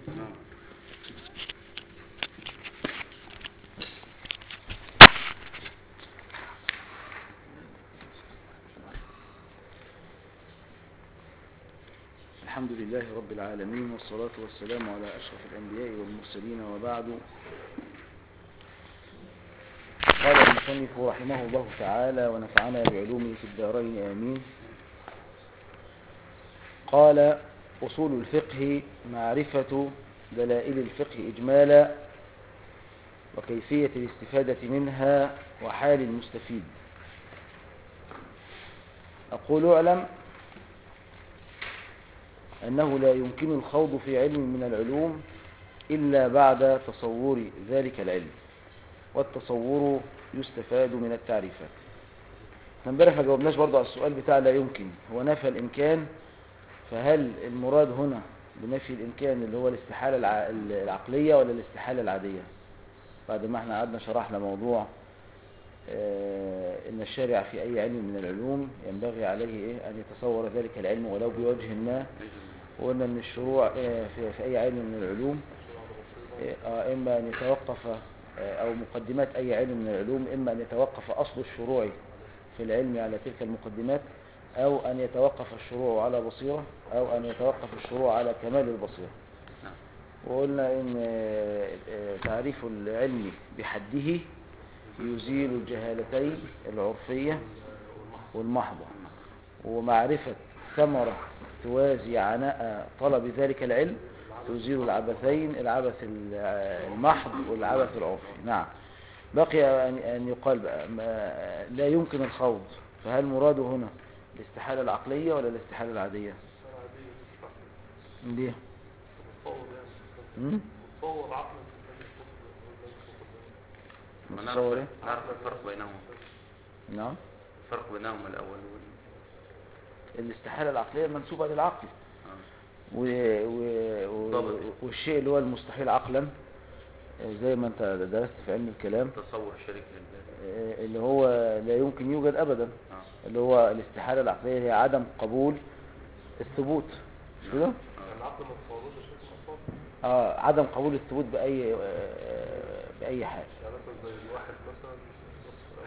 الحمد لله رب العالمين والصلاة والسلام على أشرف الأنبياء والمرسلين وبعد قال المصنف رحمه الله تعالى ونفعنا بعلومه في الدارين آمين قال أصول الفقه معرفة دلائل الفقه إجمالا وكيفية الاستفادة منها وحال المستفيد أقول اعلم أنه لا يمكن الخوض في علم من العلوم إلا بعد تصور ذلك العلم والتصور يستفاد من التعريفات احنا امبارح ما جاوبناش برضه على السؤال بتاع لا يمكن هو نفى الإمكان فهل المراد هنا بنفي الإمكان اللي هو الاستحالة الع... العقلية ولا الاستحالة العادية بعد ما احنا قعدنا شرحنا موضوع اه ان الشارع في اي علم من العلوم ينبغي عليه ايه ان يتصور ذلك العلم ولو بوجه ما وقلنا ان الشروع اه في, في اي علم من العلوم اه اما ان يتوقف او مقدمات اي علم من العلوم اما ان يتوقف اصل الشروع في العلم على تلك المقدمات او ان يتوقف الشروع على بصيرة او ان يتوقف الشروع على كمال البصيرة وقلنا ان تعريف العلم بحده يزيل الجهالتين العرفية والمحضة ومعرفة ثمرة توازي عناء طلب ذلك العلم تزيل العبثين العبث المحض والعبث العرفي نعم بقي أن يقال بقى لا يمكن الخوض فهل مراده هنا الاستحالة العقلية ولا الاستحالة العادية ليه متصور عقلا متصور ايه نعرف الفرق بينهم نعم الفرق بينهم الأول وال... الاستحالة العقلية منسوبة للعقل آه. و... و... و... ضبط. والشيء اللي هو المستحيل عقلا زي ما انت درست في علم الكلام تصور شريك للذات آه، اللي هو لا يمكن يوجد ابدا آه. اللي هو الاستحالة العقلية هي عدم قبول الثبوت مش كده؟ العقل ما تصوروش الشكل متصور اه عدم قبول الثبوت بأي آه، بأي حال يعني مثلا زي الواحد مثلا أو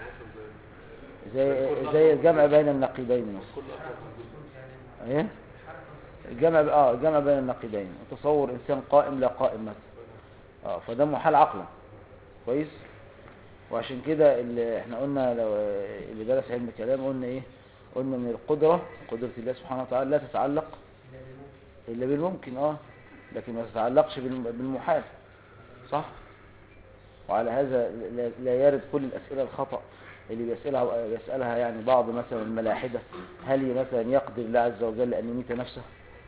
مثلا زي زي زي الجمع بين النقيضين مثلا كل أطراف الجسم ايه الجمع ب- اه الجمع بين النقيضين تصور انسان قائم لا قائم مثلا اه فده محال عقلا كويس وعشان كده اللي احنا قلنا لو اللي درس علم الكلام قلنا ايه قلنا ان القدرة قدرة الله سبحانه وتعالى لا تتعلق الا بالممكن اه لكن ما تتعلقش بالم- بالمحال صح وعلى هذا لا- لا يرد كل الاسئله الخطأ اللي بيسألها بيسألها يعني بعض مثلا الملاحدة هل مثلا يقدر الله عز وجل أن يميت نفسه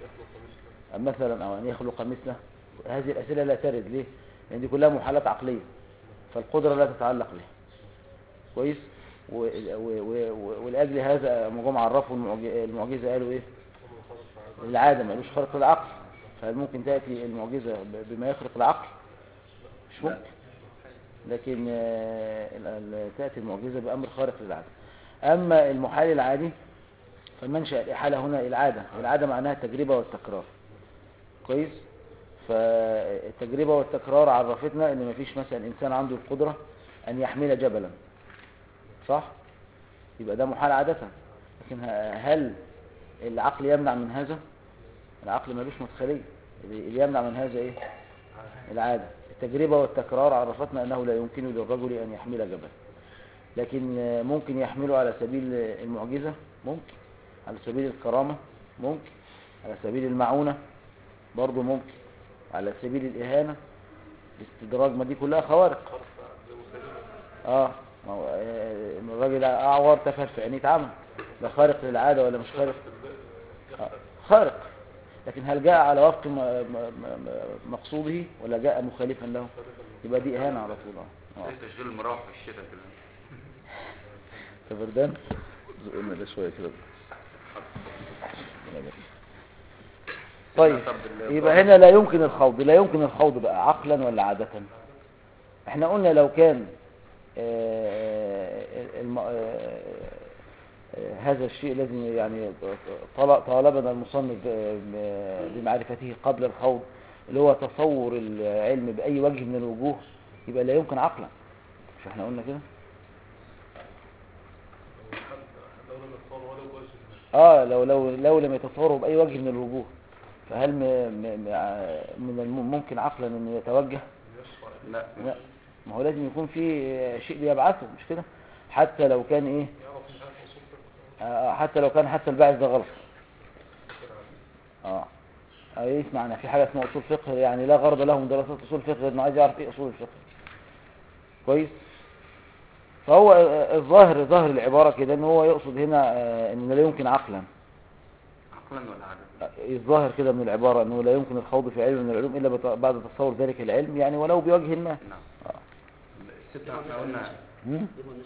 أم مثلا أو أن يخلق مثله هذه الأسئلة لا ترد ليه لأن دي كلها محالات عقلية فالقدرة لا تتعلق به كويس و- و- و- و- ولأجل هذا لما جم عرفوا المعج- المعجزة قالوا إيه العادة ما قالوش خارق العقل فهل ممكن تأتي المعجزة ب- بما يخرق العقل مش ممكن لكن آه، ال- ال- تأتي المعجزة بأمر خارق للعادة أما المحال العادي فمنشأ الإحالة هنا العادة والعادة معناها التجربة والتكرار كويس فالتجربة والتكرار عرفتنا ان مفيش مثلا انسان عنده القدرة ان يحمل جبلا صح يبقى ده محال عادة لكن ه- هل العقل يمنع من هذا العقل ملوش مدخلية اللي اللي يمنع من هذا ايه العادة التجربة والتكرار عرفتنا انه لا يمكن للرجل ان يحمل جبل لكن آه، ممكن يحمله على سبيل المعجزة ممكن على سبيل الكرامة ممكن على سبيل المعونة برضه ممكن على سبيل الإهانة الاستدراج ما دي كلها خوارق اه ما هو آه، إن الراجل أعور تفل في عينيه اتعمى ده خارق للعادة ولا مش خارق آه، خارق لكن هل جاء على وفق م- م- م- مقصوده ولا جاء مخالفا له يبقى دي إهانة على طول اه آه. زي تشغيل المراوح في الشتاء كده أنت بردان زقنا ده شوية كده طيب طب ال- يبقى هنا لا يمكن الخوض لا يمكن الخوض بقى عقلا ولا عادة احنا قلنا لو كان آه، الم- آه، آه، هذا الشيء الذي يعني طل- طالبنا المصنف ب- بمعرفته قبل الخوض اللي هو تصور العلم بأي وجه من الوجوه يبقى لا يمكن عقلا مش احنا قلنا كده لو حد لو لم يتصور ولا وجه اه لو لو لو لم يتصوره بأي وجه من الوجوه فهل م م م من الممكن عقلا انه يتوجه يشفع لا لا ما هو لازم يكون في شيء بيبعثه مش كده حتى لو كان ايه يعرف مش عارف اصول فقه آه حتى لو كان حتى الباعث ده غلط كده عادي. اه اه يسمع ان في حاجه اسمها اصول فقه يعني لا غرض له من دراسه اصول الفقه غير انه عايز يعرف ايه اصول الفقه كويس فهو آه، الظاهر ظاهر العباره كده ان هو يقصد هنا آه، ان لا يمكن عقلا عقلا ولا عددا آه، الظاهر كده من العباره انه لا يمكن الخوض في علم من العلوم الا بت- بعد تصور ذلك العلم يعني ولو بوجه ما نعم آه. الستة احنا قلنا مم؟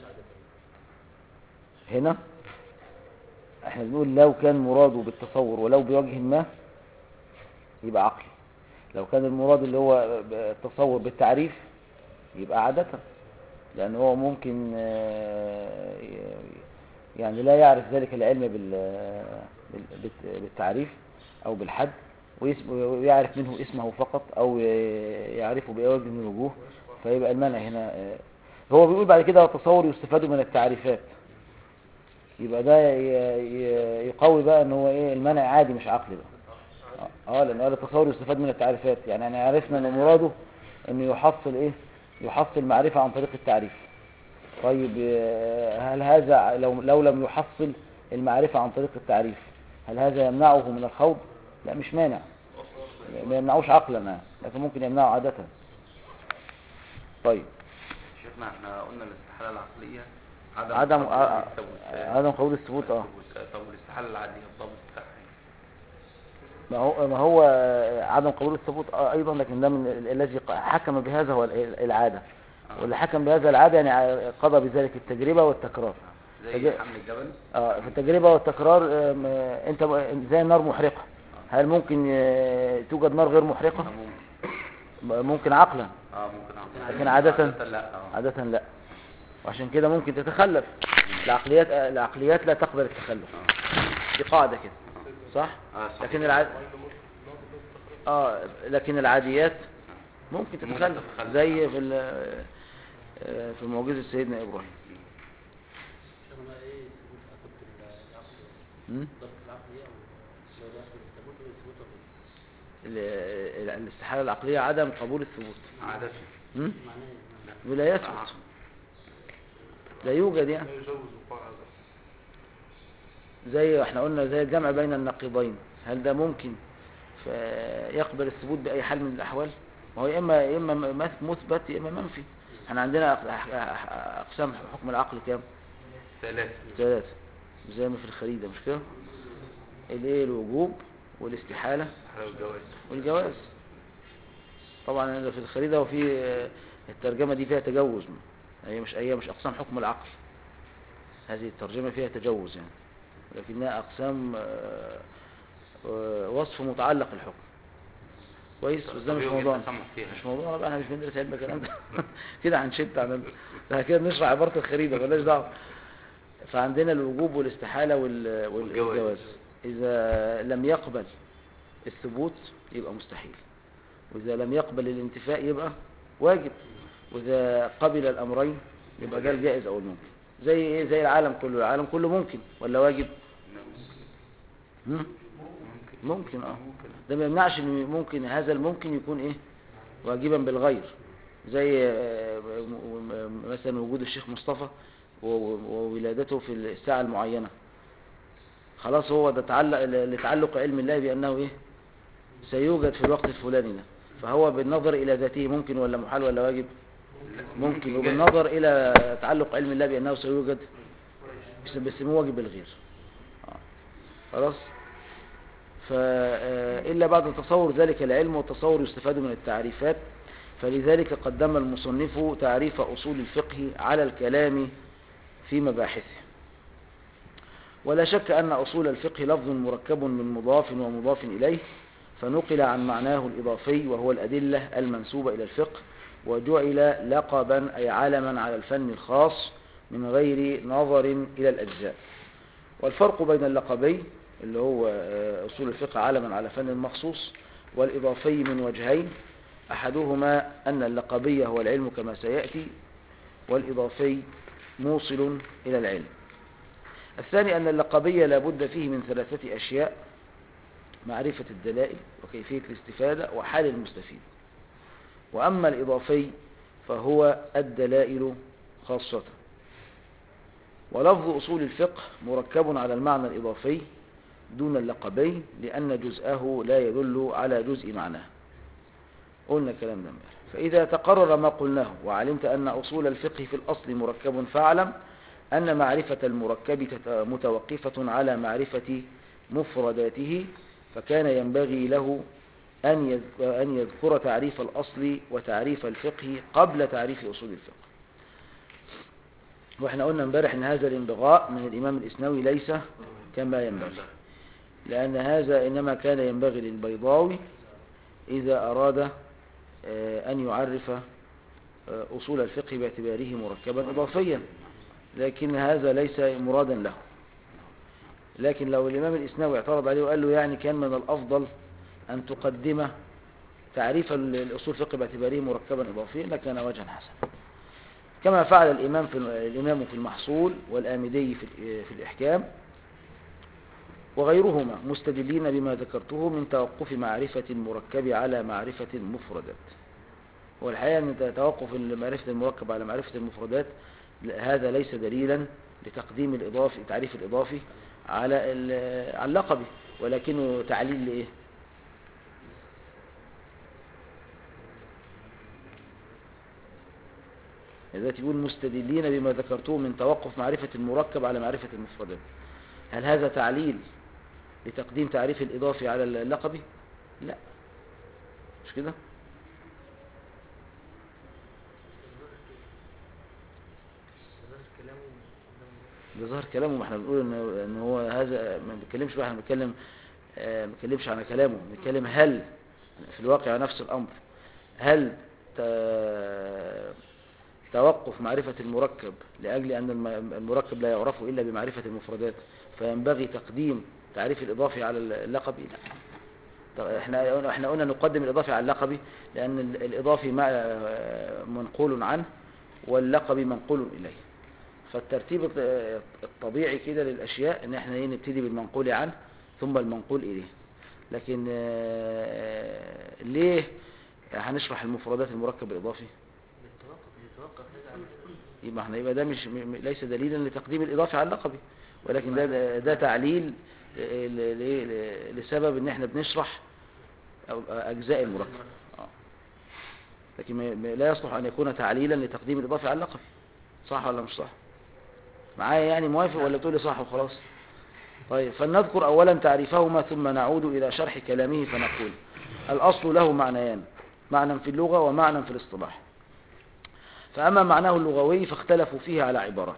هنا احنا بنقول لو كان مراده بالتصور ولو بوجه ما يبقى عقلي لو كان المراد اللي هو التصور بالتعريف يبقى عادة لأن هو ممكن آه، ي- يعني لا يعرف ذلك العلم بال- بال- بالت- بالتعريف أو بالحد ويس- ويعرف منه اسمه فقط أو ي- يعرفه بأي وجه من الوجوه فيبقى المنع هنا آه، هو بيقول بعد كده التصور يستفاد من التعريفات يبقى ده ي- ي- يقوي بقى ان هو ايه المنع عادي مش عقلي بقى اه لان قال التصور يستفاد من التعريفات يعني احنا عرفنا ان مراده انه يحصل ايه يحصل معرفة عن طريق التعريف طيب آه، هل هذا لو لو لم يحصل المعرفة عن طريق التعريف هل هذا يمنعه من الخوض لا مش مانع ما يمنعوش عقلا يعني، لكن ممكن يمنعه عادة طيب شيخنا احنا قلنا الاستحالة العقلية عدم قبول آه، الثبوت. عدم قبول الثبوت اه الثبوت. طب والاستحالة العادية الضابط بتاعها ما إيه؟ هو ما هو عدم قبول الثبوت آه ايضا لكن ده من ال- الذي ق- حكم بهذا هو ال- العاده آه. واللي حكم بهذا العاده يعني ع- قضى بذلك التجربه والتكرار زي فجاء- حمل الجبل اه في التجربه والتكرار آم، آه، انت م- زي النار محرقه هل ممكن آه، توجد نار غير آه، محرقه ممكن ممكن عقلا اه ممكن عقلا لكن عادة- عادة لا اه عاده لا وعشان كده ممكن تتخلف العقليات آه، العقليات لا تقبل التخلف دي قاعده كده صح اه صح. لكن الع... اه لكن العاديات ممكن ممكن تتخلف تتخلف. زي في ال- آه، في معجزة سيدنا إبراهيم شغلة ايه ثبوت اثبت العقل م? ضبط العقل ايه او لو لا اثبت الثبوت ولا الثبوت ولا ال- ال- الاستحالة العقلية عدم قبول الثبوت عادة م? معناه ايه؟ ولا يثبت لا يوجد يعني لا يجوز وقوع هذا زي احنا قلنا زي الجمع بين النقيضين هل ده ممكن ف- يقبل الثبوت بأي حال من الأحوال ما هو يا إما يا إما م- مثبت يا إما منفي احنا عندنا أق- أح- أقسام حكم العقل كام ثلاثة ثلاثة زي ما في الخريدة مش كده الايه الوجوب والاستحالة على الجواز والجواز طبعا أنا في الخريدة وفي آه، الترجمة دي فيها تجوز هي مش هي مش أقسام حكم العقل هذه الترجمة فيها تجوز يعني لكنها أقسام آه، آه، وصف متعلق الحكم كويس بس ده مش طب يوجد موضوعنا تسامح فيها. مش موضوعنا بقى احنا مش بندرس علم الكلام ده كده هنشد عن ده كده بنشرح عبارة الخريدة مالناش دعوة فعندنا الوجوب والاستحالة وال- والجواز. والجواز إذا لم يقبل الثبوت يبقى مستحيل وإذا لم يقبل الانتفاء يبقى واجب وإذا قبل الأمرين يبقى ده الجائز أو الممكن زي إيه زي العالم كله العالم كله ممكن ولا واجب هم؟ ممكن اه ده ما يمنعش ان ممكن هذا الممكن يكون ايه واجبا بالغير زي آه، م- م- مثلا وجود الشيخ مصطفى و- و- وولادته في الساعة المعينة خلاص هو ده تعلق لتعلق علم الله بأنه ايه سيوجد في الوقت الفلاني ده فهو بالنظر إلى ذاته ممكن ولا محال ولا واجب ممكن جائز. وبالنظر إلى تعلق علم الله بأنه سيوجد بس- بيسموه واجب الغير آه. خلاص فإلا بعد تصور ذلك العلم والتصور يستفاد من التعريفات فلذلك قدم المصنف تعريف أصول الفقه على الكلام في مباحثه ولا شك أن أصول الفقه لفظ مركب من مضاف ومضاف إليه فنقل عن معناه الإضافي وهو الأدلة المنسوبة إلى الفقه وجعل لقبا أي علما على الفن الخاص من غير نظر إلى الأجزاء والفرق بين اللقبين اللي هو آه، أصول الفقه علما على فن مخصوص والإضافي من وجهين أحدهما أن اللقبية هو العلم كما سيأتي والإضافي موصل إلى العلم الثاني أن اللقبية لابد فيه من ثلاثة أشياء معرفة الدلائل وكيفية الاستفادة وحال المستفيد وأما الإضافي فهو الدلائل خاصة ولفظ أصول الفقه مركب على المعنى الإضافي دون اللقبين لأن جزءه لا يدل على جزء معناه قلنا الكلام ده امبارح فإذا تقرر ما قلناه وعلمت أن أصول الفقه في الأصل مركب فاعلم أن معرفة المركب تت- متوقفة على معرفة مفرداته فكان ينبغي له أن يذ- أن يذكر تعريف الأصل وتعريف الفقه قبل تعريف أصول الفقه واحنا قلنا امبارح ان هذا الانبغاء من الامام الاسنوي ليس كما ينبغي لان هذا انما كان ينبغي للبيضاوي اذا اراد آه، ان يعرف آه، اصول الفقه باعتباره مركبا اضافيا لكن هذا ليس مرادا له لكن لو الامام الاسنوي اعترض عليه وقال له يعني كان من الافضل ان تقدم تعريف ال- الاصول الفقه باعتباره مركبا اضافيا لكان وجها حسنا كما فعل الإمام في الإمام في المحصول والآمدي في ال- في الإحكام وغيرهما مستدلين بما ذكرته من توقف معرفة المركب على معرفة المفردات والحقيقة أن توقف معرفة المركب على معرفة المفردات لا- هذا ليس دليلا لتقديم الإضافي تعريف الإضافي على ال- على اللقب ولكنه تعليل لإيه؟ إذا يقول مستدلين بما ذكرته من توقف معرفة المركب على معرفة المفردات هل هذا تعليل لتقديم تعريف الإضافي على اللقب لا مش كده ظاهر كلامه ده ظهر كلامه ما احنا بنقول ان ان هو هذا ما بنتكلمش بقى احنا بنتكلم آه، ما بنتكلمش عن كلامه بنتكلم هل في الواقع نفس الامر هل ت- توقف معرفة المركب لأجل أن الم- المركب لا يعرف إلا بمعرفة المفردات فينبغي تقديم تعريف الإضافي على اللقب لا طب احنا احنا قلنا نقدم الإضافي على اللقب لأن ال- الإضافي مع منقول عنه واللقب منقول إليه فالترتيب الط- الطبيعي كده للأشياء ان احنا ايه نبتدي بالمنقول عنه ثم المنقول إليه لكن آه، ليه هنشرح المفردات المركب الإضافي بالتوقف يتوقف هذا على يبقى احنا يبقى ده مش م- م- ليس دليلا لتقديم الإضافة على اللقب ولكن ده ده تعليل ل- ل- ل- لسبب ان احنا بنشرح أو- أجزاء المركب آه. لكن ما- ما- لا يصلح أن يكون تعليلا لتقديم الإضافة على اللقب صح ولا مش صح معايا يعني موافق ولا تقولي صح وخلاص طيب فلنذكر أولا تعريفهما ثم نعود إلى شرح كلامه فنقول الأصل له معنيان معنى في اللغة ومعنى في الاصطلاح فأما معناه اللغوي فاختلفوا فيه على عبارات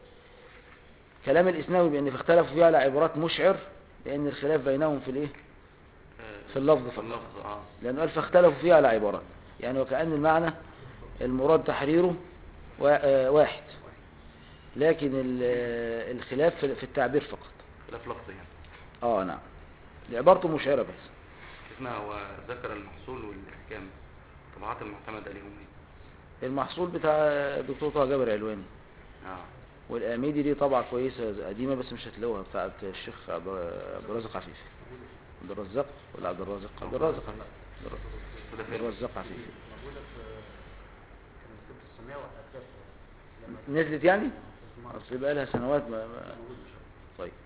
كلام الإسناوي بأن فاختلفوا فيه على عبارات مشعر لأن الخلاف بينهم في الإيه؟ في اللفظ في فقط اللفظ اه لأنه قال فاختلفوا فيه على عبارات يعني وكأن المعنى المراد تحريره وا- آه، واحد لكن ال- آه، الخلاف في في التعبير فقط خلاف لفظي يعني اه نعم دي عبارته مشعرة بس شفنا هو ذكر المحصول والإحكام طبعات المعتمدة ليهم ايه المحصول بتاع الدكتور طه جابر علواني اه والآميدي دي طبعة كويسة قديمة بس مش هتلاقوها بتاعت الشيخ عبد عبد الرازق عفيفي عبد الرزاق ولا عبد الرازق عبد الرازق عفيفي عبد الر- وده عبد فين الرزاق عفيفي موجودة في كان مكتوب في السماء وقفت لما نزلت يعني في المعرض. اصل بقى لها سنوات ما ما موجود مش عارف. طيب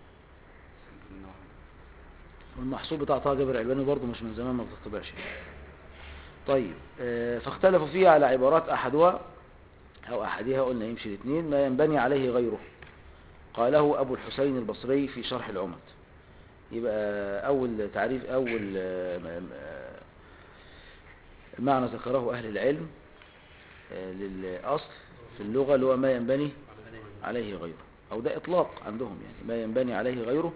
من واحد. والمحصول بتاع طه جابر علواني برضه مش من زمان ما بتطبعش طيب آه، فاختلفوا فيها على عبارات أحدها أو أحدها قلنا يمشي الاثنين ما ينبني عليه غيره قاله أبو الحسين البصري في شرح العمد يبقى أول تعريف أول آه، م- آه، معنى ذكره أهل العلم آه، للأصل في اللغة اللي هو ما ينبني عليه غيره أو ده إطلاق عندهم يعني ما ينبني عليه غيره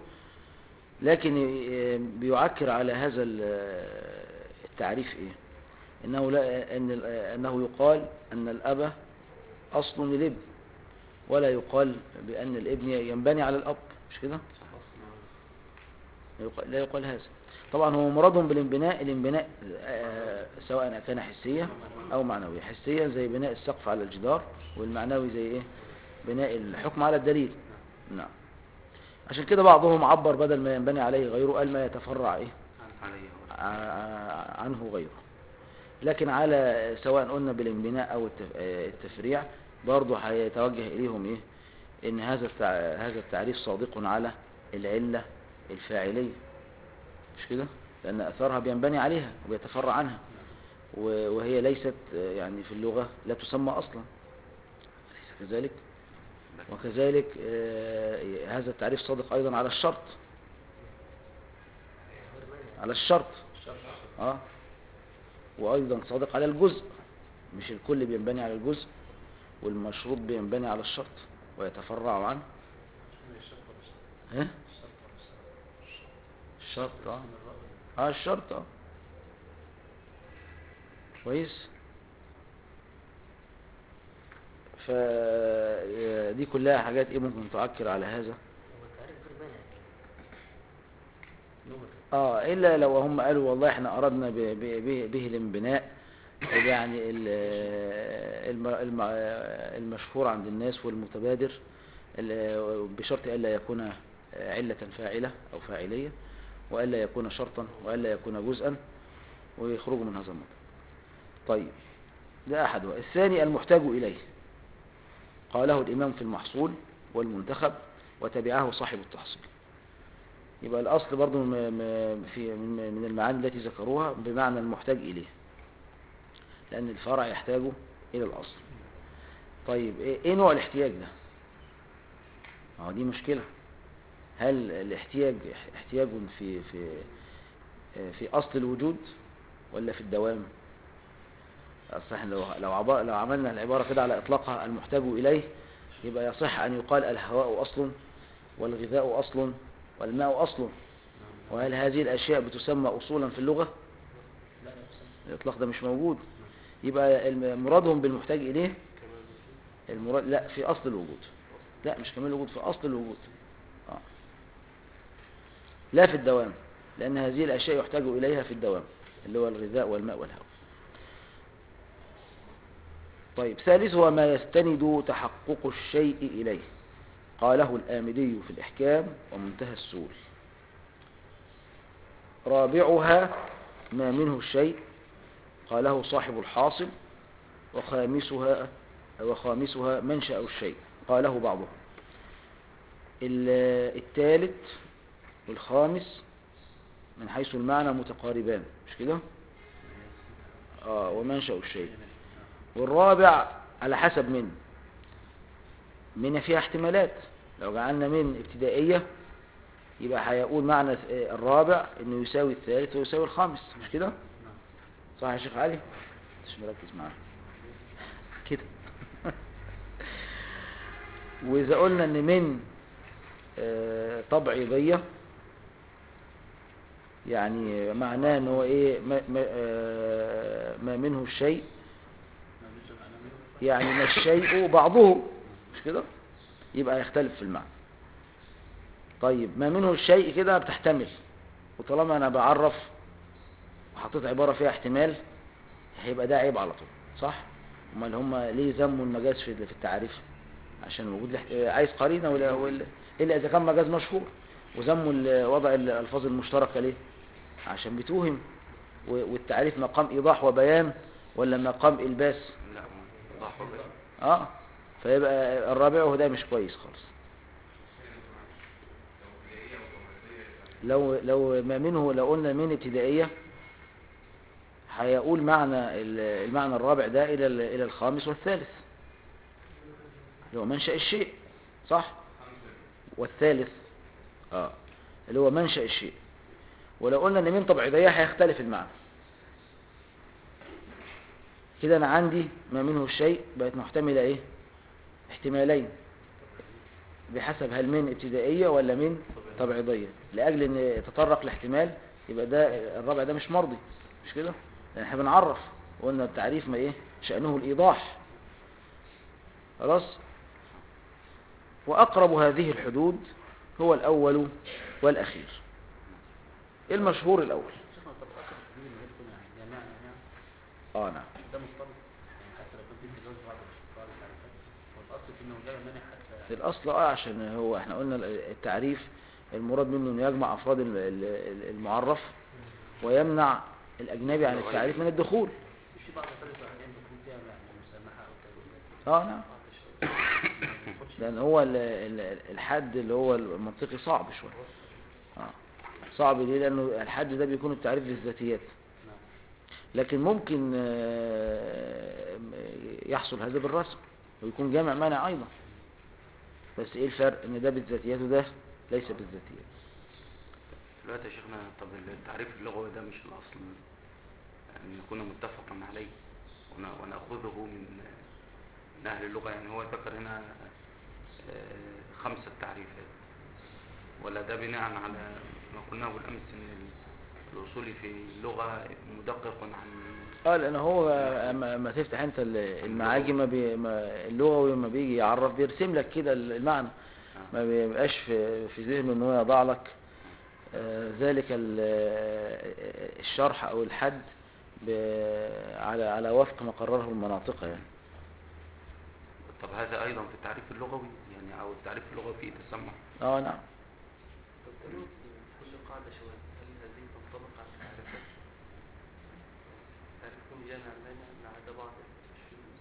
لكن آه، بيعكر على هذا ال- التعريف ايه انه لا ان ال- انه يقال ان الاب اصل للابن ولا يقال بان الابن ينبني على الاب مش كده لا يقال- لا يقال هذا طبعا هو مرادهم بالانبناء الانبناء آه، سواء كان حسيا او معنويا حسيا زي بناء السقف على الجدار والمعنوي زي ايه بناء الحكم على الدليل نعم عشان كده بعضهم عبر بدل ما ينبني عليه غيره قال ما يتفرع ايه عليه ع- عنه غيره لكن على سواء قلنا بالانبناء او التف- آه، التفريع برضه هيتوجه اليهم ايه ان هذا التع- هذا التعريف صادق على العله الفاعليه مش كده لان اثارها بينبني عليها وبيتفرع عنها و- وهي ليست آه، يعني في اللغه لا تسمى اصلا أليس كذلك وكذلك آه، هذا التعريف صادق ايضا على الشرط على الشرط اه وايضا صادق على الجزء مش الكل بينبني على الجزء والمشروط بينبني على الشرط ويتفرع عنه ها الشرط اه اه الشرط اه كويس فدي كلها حاجات ايه ممكن تعكر على هذا هو تعريف غير مانع لغة اه الا لو هم قالوا والله احنا اردنا ب- ب- ب- به الانبناء يعني ال- الم- الم- المشهور عند الناس والمتبادر ال- بشرط الا يكون علة فاعلة او فاعلية والا يكون شرطا والا يكون جزءا ويخرجوا من هذا الموضوع طيب ده احدها الثاني المحتاج اليه قاله الامام في المحصول والمنتخب وتبعه صاحب التحصيل يبقى الأصل برضو م- م- في من من المعاني التي ذكروها بمعنى المحتاج إليه لأن الفرع يحتاج إلى الأصل طيب إيه إيه نوع الاحتياج ده ما هو دي مشكلة هل الاحتياج احتياج في في في أصل الوجود ولا في الدوام أصل احنا لو لو عبا- لو عملنا العبارة كده على إطلاقها المحتاج إليه يبقى يصح أن يقال الهواء أصل والغذاء أصل والماء أصل وهل هذه الأشياء بتسمى أصولا في اللغة لا يقسم الإطلاق ده مش موجود يبقى الم- مرادهم بالمحتاج إليه المراد لا في أصل الوجود لا مش كمال الوجود في أصل الوجود آه. لا في الدوام لأن هذه الأشياء يحتاج إليها في الدوام اللي هو الغذاء والماء والهواء طيب ثالثها ما يستند تحقق الشيء إليه قاله الآمدي في الإحكام ومنتهى السول رابعها ما منه الشيء قاله صاحب الحاصل وخامسها وخامسها منشأ الشيء قاله بعضهم ال- الثالث والخامس من حيث المعنى متقاربان مش كده آه ومنشأ الشيء والرابع على حسب من من فيها احتمالات لو جعلنا من ابتدائية يبقى هيقول معنى الرابع انه يساوي الثالث ويساوي الخامس مش كده صح يا شيخ علي مش مركز معاه كده واذا قلنا ان من آه، تبعيضية يعني معناه ان هو ايه ما, ما, آه، ما منه الشيء يعني ما الشيء بعضه مش كده يبقى يختلف في المعنى طيب ما منه الشيء كده بتحتمل وطالما انا بعرف وحطيت عبارة فيها احتمال هيبقى ده عيب على طول صح امال هم ليه ذموا المجاز في في التعريف عشان وجود الاحت- عايز قرينه ولا ولا الا اذا كان مجاز مشهور وذموا ال- وضع الالفاظ المشتركه ليه عشان بتوهم و- والتعريف مقام ايضاح وبيان ولا مقام الباس لا ضحوا بس اه فيبقى الرابع هو ده مش كويس خالص لو لو ما منه لو قلنا من ابتدائيه هيقول معنى ال- المعنى الرابع ده الى ال- الى الخامس والثالث اللي هو منشأ الشيء صح والثالث اه اللي هو منشأ الشيء ولو قلنا ان من تبعيضيه هيختلف المعنى كده انا عندي ما منه الشيء بقت محتمله ايه احتمالين بحسب هل من ابتدائيه ولا من تبعيضيه لاجل ان تطرق الاحتمال يبقى ده الرابع ده مش مرضي مش كده لان احنا بنعرف قلنا التعريف ما ايه شأنه الايضاح خلاص واقرب هذه الحدود هو الاول والاخير ايه المشهور الاول شيخنا طب اصل التجويد اللي غير كده يعني جماعة جماعة اه نعم ده مضطرب يعني حتى لو كان في تجوز بعض بعض التعريفات هو الاصل في انه لا يمنع حتى الاصل اه عشان هو احنا قلنا التعريف المراد منه انه يجمع افراد ال- ال- المعرف ويمنع الاجنبي عن التعريف من الدخول في بعض الفرق احيانا بتكون فيها يعني مسامحة او تجويز اه نعم لان هو ال- ال- الحد اللي هو المنطقي صعب شويه اه صعب ليه لانه الحد ده بيكون التعريف بالذاتيات نعم لكن ممكن آه، يحصل هذا بالرسم ويكون جامع مانع ايضا بس ايه الفرق ان ده بالذاتيات وده ليس بالذاتيات دلوقتي يا شيخنا طب التعريف اللغوي ده مش الأصل أن يكون متفقا عليه ون- ونأخذه من من أهل اللغة يعني هو ذكر هنا آه، خمسة تعريفات ولا ده بناء على ما قلناه بالأمس أن الأصولي في اللغة مدقق عن اه لان هو اما ما تفتح انت ال- المعاجم ما بي ما اللغوي لما بيجي يعرف بيرسم لك كده المعنى ما بيبقاش في في ذهنه ان هو يضع لك آه، ذلك ال- آه، الشرح او الحد ب- على على وفق ما قرره المناطق يعني طب هذا أيضا في التعريف اللغوي يعني أو التعريف اللغوي فيه تسمح اه نعم طب تقولوا كل قاعدة شواذ هل هذه تنطبق على التعريفات؟ تعرفون جامع بين ما عدا بعض الشذوذ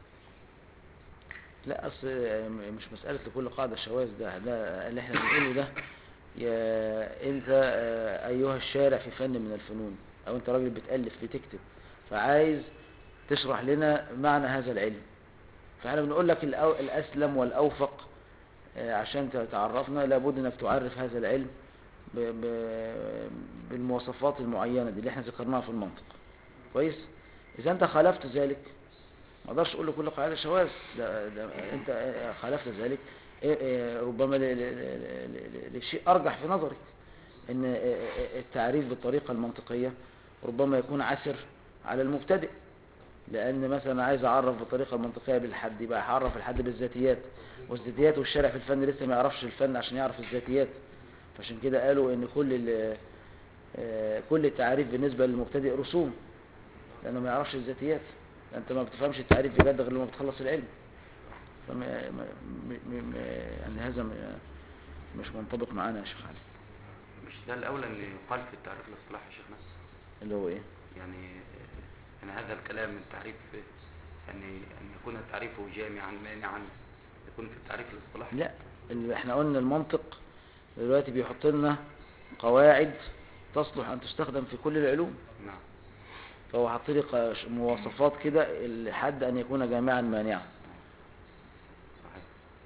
لا اصل م- مش مسألة لكل قاعدة شواذ ده ده اللي احنا بنقوله ده يا انت آه، ايها الشارع في فن من الفنون او انت راجل بتألف بتكتب فعايز تشرح لنا معنى هذا العلم فاحنا بنقول لك الأو- الاسلم والاوفق آه، عشان ت- تعرفنا لابد انك تعرف هذا العلم ب- ب- بالمواصفات المعينة دي اللي احنا ذكرناها في المنطق كويس اذا انت خالفت ذلك ما اقدرش اقول لكل قاعده شواذ ده, ده انت خالفت ذلك إيه إيه ربما ل- ل- ل- ل- لشيء ارجح في نظرك ان إيه التعريف بالطريقه المنطقيه ربما يكون عسر على المبتدئ لان مثلا عايز اعرف بالطريقه المنطقيه بالحد يبقى هعرف الحد بالذاتيات والذاتيات والشارع في الفن لسه ما يعرفش الفن عشان يعرف الذاتيات فعشان كده قالوا ان كل ال- آه، كل التعريف بالنسبه للمبتدئ رسوم لانه ما يعرفش الذاتيات انت ما بتفهمش التعريف بجد غير لما بتخلص العلم فما ما م- م- م- يعني هذا م- مش منطبق معانا يا شيخ علي مش ده الأولى أن يقال في التعريف الاصطلاحي يا شيخنا اللي هو ايه يعني يعني هذا الكلام من تعريف يعني أن يكون التعريف جامعا مانعا يكون في التعريف الاصطلاحي لا اللي احنا قلنا المنطق دلوقتي بيحط لنا قواعد تصلح ان تستخدم في كل العلوم نعم فهو حط لي ق- مواصفات كده لحد ان يكون جامعا مانعا صحيح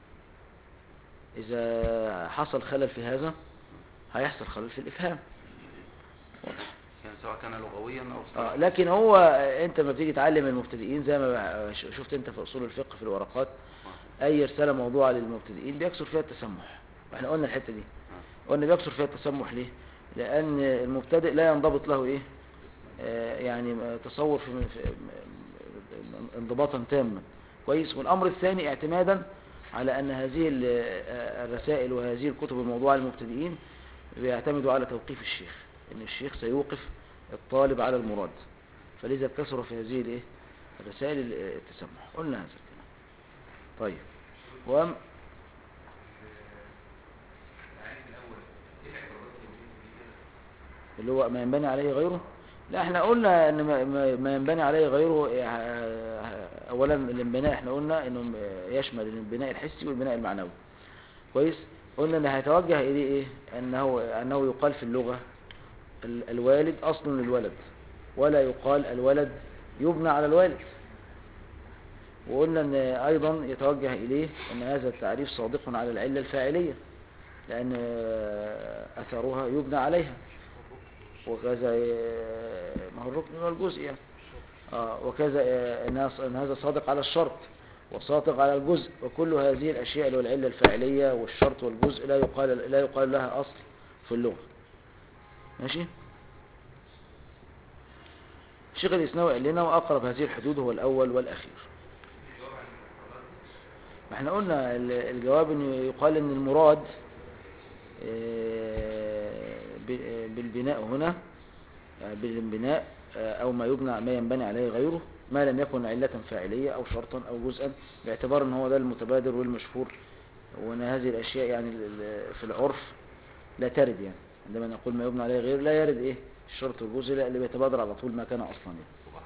اذا حصل خلل في هذا هيحصل خلل في الافهام واضح يعني سواء كان لغويا أو آه اصطلاحيا لكن هو انت ما بتيجي تعلم المبتدئين زي ما ش- شفت انت في اصول الفقه في الورقات اي رساله موضوعه للمبتدئين بيكثر فيها التسمح احنا قلنا الحته دي قلنا بيكثر فيها التسمح ليه لان المبتدئ لا ينضبط له ايه آه يعني تصور في في- انضباطا تاما كويس والامر الثاني اعتمادا على ان هذه ال- آه، الرسائل وهذه الكتب الموضوعه للمبتدئين بيعتمدوا على توقيف الشيخ ان الشيخ سيوقف الطالب على المراد فلذا كثر في هذه الايه الرسائل التسمح قلنا هذا الكلام طيب وأم اللي هو ما ينبني عليه غيره لا احنا قلنا ان ما- ما ما ينبني عليه غيره اه، اولا الانبناء احنا قلنا انه يشمل الانبناء الحسي والبناء المعنوي كويس قلنا ان هيتوجه اليه ايه انه انه يقال في اللغة ال- الوالد اصل للولد ولا يقال الولد يبنى على الوالد وقلنا ان ايضا يتوجه اليه ان هذا التعريف صادق على العلة الفاعلية لان اه، اثرها يبنى عليها وكذا اه، ما هو الركن والجزء يعني آه وكذا اه، ان هذا- إن هذا صادق على الشرط وصادق على الجزء وكل هذه الاشياء اللي هو العله الفاعليه والشرط والجزء لا يقال لا يقال لها اصل في اللغه ماشي الشيخ الاسناوي قال لنا واقرب هذه الحدود هو الاول والاخير ما احنا قلنا ال- الجواب ان يقال ان المراد آه، ب- بال- البناء هنا آه، بالبناء آه، أو ما يبنى ما ينبني عليه غيره ما لم يكن علة فاعلية أو شرطا أو جزءا باعتبار أن هو ده المتبادر والمشهور وأن هذه الأشياء يعني ال- ال- في العرف لا ترد يعني عندما نقول ما يبنى عليه غيره لا يرد إيه الشرط والجزء لا اللي بيتبادر على طول ما كان أصلا يعني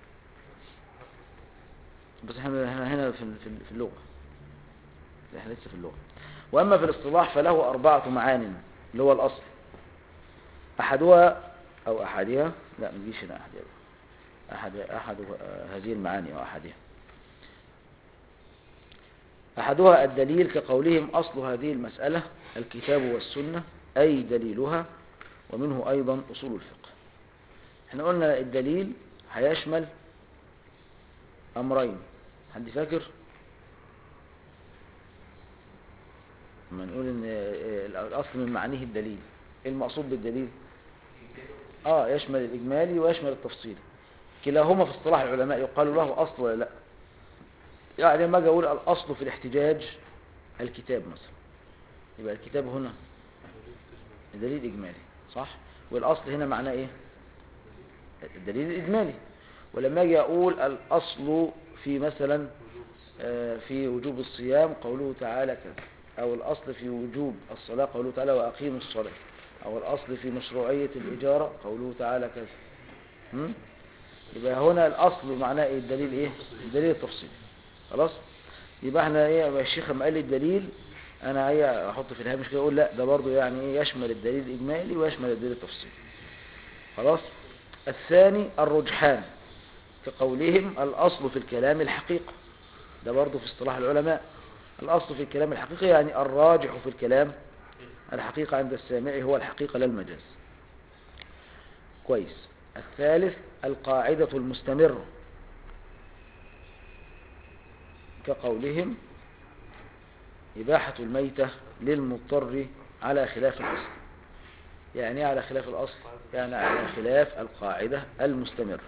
بس احنا هنا هنا في في في اللغة احنا لسه في اللغة وأما في الاصطلاح فله أربعة معان اللي هو الأصل أحدها أو أحدها لا ما تجيش هنا أحدها أحد أحد آه، هذه المعاني أو أحدها أحدها الدليل كقولهم أصل هذه المسألة الكتاب والسنة أي دليلها ومنه أيضا أصول الفقه احنا قلنا الدليل هيشمل أمرين حد فاكر لما نقول ان آه، الاصل من معانيه الدليل ايه المقصود بالدليل اه يشمل الاجمالي ويشمل التفصيلي كلاهما في اصطلاح العلماء يقال له اصل ولا لا يعني لما اجي اقول الاصل في الاحتجاج الكتاب مثلا يبقى الكتاب هنا الدليل اجمالي صح والاصل هنا معناه ايه الدليل الاجمالي ولما اجي اقول الاصل في مثلا آه، في وجوب الصيام قوله تعالى كذا أو الأصل في وجوب الصلاة قوله تعالى وأقيموا الصلاة أو الأصل في مشروعية الإجارة قوله تعالى كذا هم؟ يبقى هنا الأصل معناه إيه الدليل إيه الدليل التفصيلي خلاص يبقى احنا إيه يبقى الشيخ لما قال لي الدليل أنا إيه أحط في الهامش كده أقول لا ده برضه يعني إيه يشمل الدليل الإجمالي ويشمل الدليل التفصيلي خلاص الثاني الرجحان كقولهم الأصل في الكلام الحقيقة ده برضه في اصطلاح العلماء الأصل في الكلام الحقيقي يعني الراجح في الكلام الحقيقة عند السامع هو الحقيقة لا المجاز كويس الثالث القاعدة المستمرة كقولهم إباحة الميتة للمضطر على خلاف الأصل يعني إيه على خلاف الأصل يعني على خلاف القاعدة المستمرة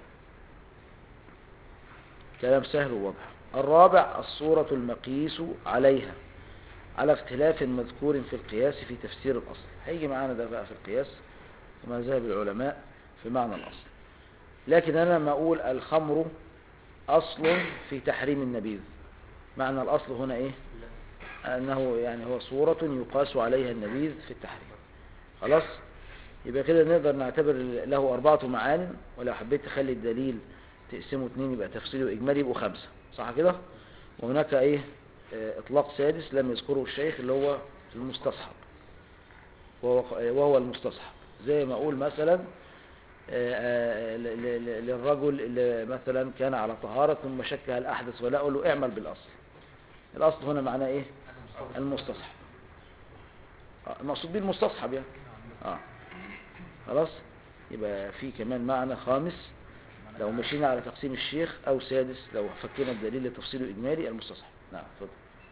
كلام سهل وواضح الرابع الصورة المقيس عليها على اختلاف مذكور في القياس في تفسير الأصل هيجي معانا ده بقى في القياس كما ذهب العلماء في معنى الأصل لكن أنا لما أقول الخمر أصل في تحريم النبيذ معنى الأصل هنا إيه أنه يعني هو صورة يقاس عليها النبيذ في التحريم خلاص يبقى كده نقدر نعتبر له أربعة معان ولو حبيت تخلي الدليل تقسمه اتنين يبقى تفصيله إجمالي يبقوا خمسة صح كده وهناك ايه آه، اطلاق سادس لم يذكره الشيخ اللي هو المستصحب وهو, وهو المستصحب زي ما اقول مثلا آه، آه، ل- ل- للرجل اللي مثلا كان على طهارة ثم شك هل احدث ولا اقول له اعمل بالاصل الاصل هنا معناه ايه المستصحب آه، المقصود به المستصحب يعني اه خلاص يبقى في كمان معنى خامس لو مشينا على تقسيم الشيخ او سادس لو فكينا الدليل لتفصيله اجمالي المستصحب نعم اتفضل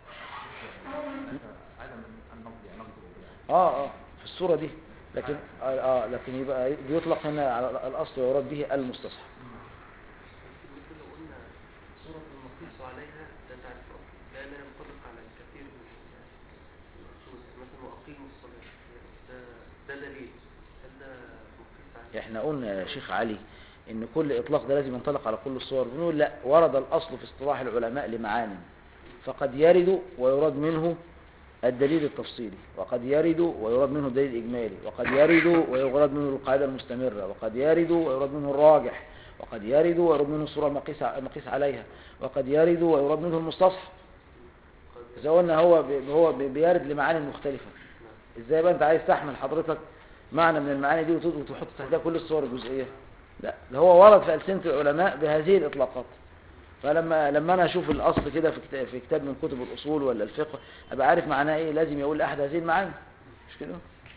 عدم النقد يعني نقد يعني اه اه في الصورة دي لكن اه, آه لكن يبقى بيطلق هنا على الاصل ويراد به المستصحب مثل لو قلنا صورة المقيس عليها ده تعريف أصل لا لا ينطبق على الكثير من النصوص مثلا وأقيموا الصلاة ده ده دليل هل ده مقيس عليه؟ احنا قلنا يا شيخ علي ان كل اطلاق ده لازم ينطلق على كل الصور بنقول لا ورد الاصل في اصطلاح العلماء لمعان فقد يرد ويراد منه الدليل التفصيلي وقد يرد ويراد منه الدليل الإجمالي وقد يرد ويراد منه القاعدة المستمرة وقد يرد ويراد منه الراجح وقد يرد ويراد منه الصورة المقيس مقيس عليها وقد يرد ويراد منه المستصحب إذا قلنا هو ب- هو ب- بيرد لمعاني مختلفة ازاي بقى انت عايز تحمل حضرتك معنى من المعاني دي وتد- وتحط تحتها كل الصور الجزئية لا ده هو ورد في ألسنة العلماء بهذه الإطلاقات فلما لما انا اشوف الاصل كده في كتاب, في كتاب من كتب الاصول ولا الفقه ابقى عارف معناه ايه لازم يقول احد هذه المعاني مش كده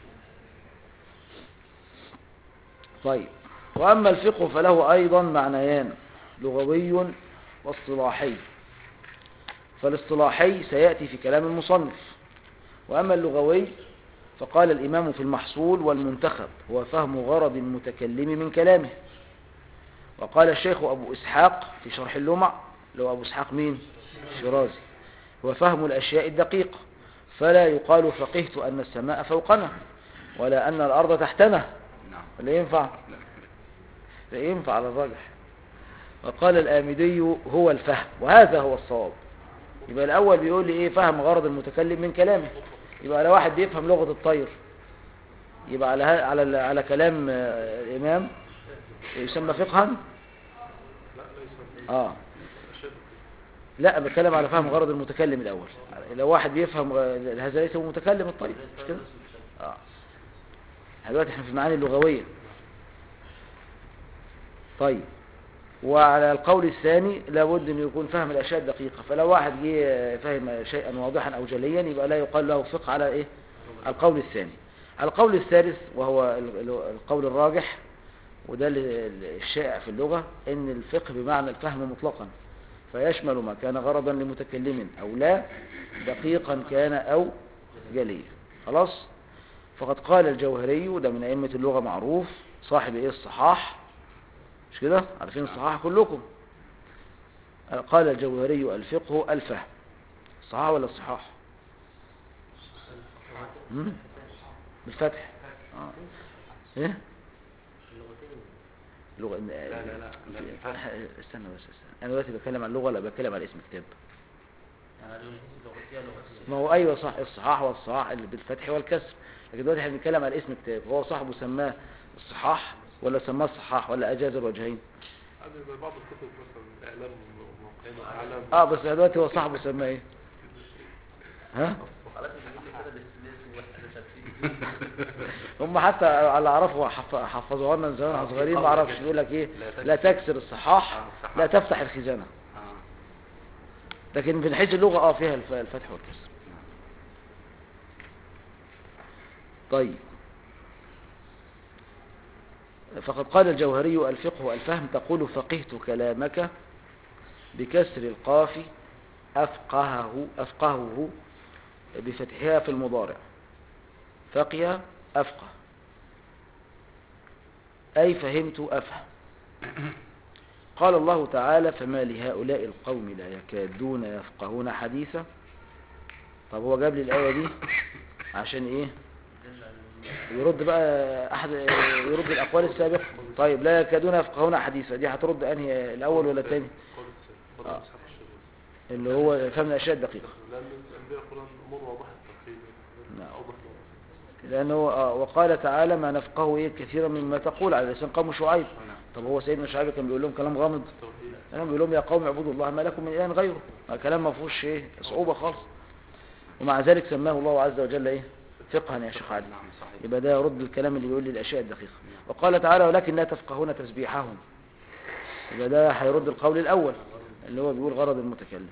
طيب واما الفقه فله ايضا معنيان لغوي واصطلاحي فالاصطلاحي سياتي في كلام المصنف واما اللغوي فقال الامام في المحصول والمنتخب هو فهم غرض المتكلم من كلامه وقال الشيخ أبو إسحاق في شرح اللمع لو أبو إسحاق مين الشيرازي هو فهم الأشياء الدقيقة فلا يقال فقهت أن السماء فوقنا ولا أن الأرض تحتنا نعم ولا ينفع لا ينفع على الراجح وقال الآمدي هو الفهم وهذا هو الصواب يبقى الأول بيقول لي إيه فهم غرض المتكلم من كلامه يبقى لو واحد بيفهم لغة الطير يبقى على ها- على ال- على كلام آه، الإمام يسمى فقها لا ليس اه أشد لا بتكلم على فهم غرض المتكلم الأول لو واحد بيفهم غ- هذا ليس هو متكلم الطيب مش كده اه دلوقتي احنا في المعاني اللغوية طيب وعلى القول الثاني لابد ان يكون فهم الاشياء الدقيقة فلو واحد جه فهم شيئا واضحا او جليا يبقى لا يقال له فقه على ايه القول الثاني القول الثالث وهو ال- ال- القول الراجح وده ال- ال- الشائع في اللغة ان الفقه بمعنى الفهم مطلقا فيشمل ما كان غرضا لمتكلم او لا دقيقا كان او جليا خلاص فقد قال الجوهري وده من ائمة اللغة معروف صاحب ايه الصحاح مش كده عارفين الصحاح كلكم قال الجوهري الفقه الفهم الصحاح ولا الصحاح مم؟ بالفتح آه. ايه لغة لا لا لا لا بالفتح. استنى بس استنى انا دلوقتي بتكلم عن اللغة ولا بتكلم على اسم كتاب يعني هنقول لغتية لغتية ما هو ايوه صح الصحاح والصحاح اللي بالفتح والكسر لكن دلوقتي احنا بنتكلم على اسم كتاب هو صاحبه سماه الصحاح ولا سماه الصحاح ولا اجاز الوجهين هذا زي بعض الكتب مثلا إعلام وموقعين الإعلام اه بس دلوقتي هو صاحبه سماه ايه ها خلاص نجيب لي كده الاسم اسم واحد كده شايفين هم حتى على اللي اعرفه حف- حفظوها لنا من زمان واحنا صغيرين ما اعرفش يقول لك ايه لا تكسر الصحاح آه، الصحاح. لا تفتح الخزانه آه. لكن من حيث اللغه اه فيها الف- الفتح والكسر طيب فقد قال الجوهري الفقه والفهم تقول فقهت كلامك بكسر القاف أفقهه أفقهه بفتحها في المضارع فقه أفقه أي فهمت أفهم قال الله تعالى فما لهؤلاء القوم لا يكادون يفقهون حديثا طب هو جاب لي الآية دي عشان إيه يرد بقى أحد يرد الأقوال السابقة طيب لا يكادون يفقهون حديثا دي هترد أنهي الأول ولا الثاني قول السيد آه. قول السيد الشريف اللي هو فهم الأشياء الدقيقة لأن الأنبياء يقولون أمور واضحة التوحيد نعم. أوضح من لأنه آه، وقال تعالى ما نفقه إيه كثيرا مما تقول على لسان قوم شعيب طب هو سيدنا شعيب كان بيقول لهم كلام غامض التوحيد كان بيقول لهم يا قوم اعبدوا الله ما لكم من إله غيره ما كلام ما فيهوش إيه صعوبة خالص ومع ذلك سماه الله عز وجل إيه فقها يا شيخ علي نعم صحيح يبقى ده يرد الكلام اللي بيقول لي الأشياء الدقيقة وقال تعالى ولكن لا تفقهون تسبيحهم يبقى ده هيرد القول الأول اللي هو بيقول غرض المتكلم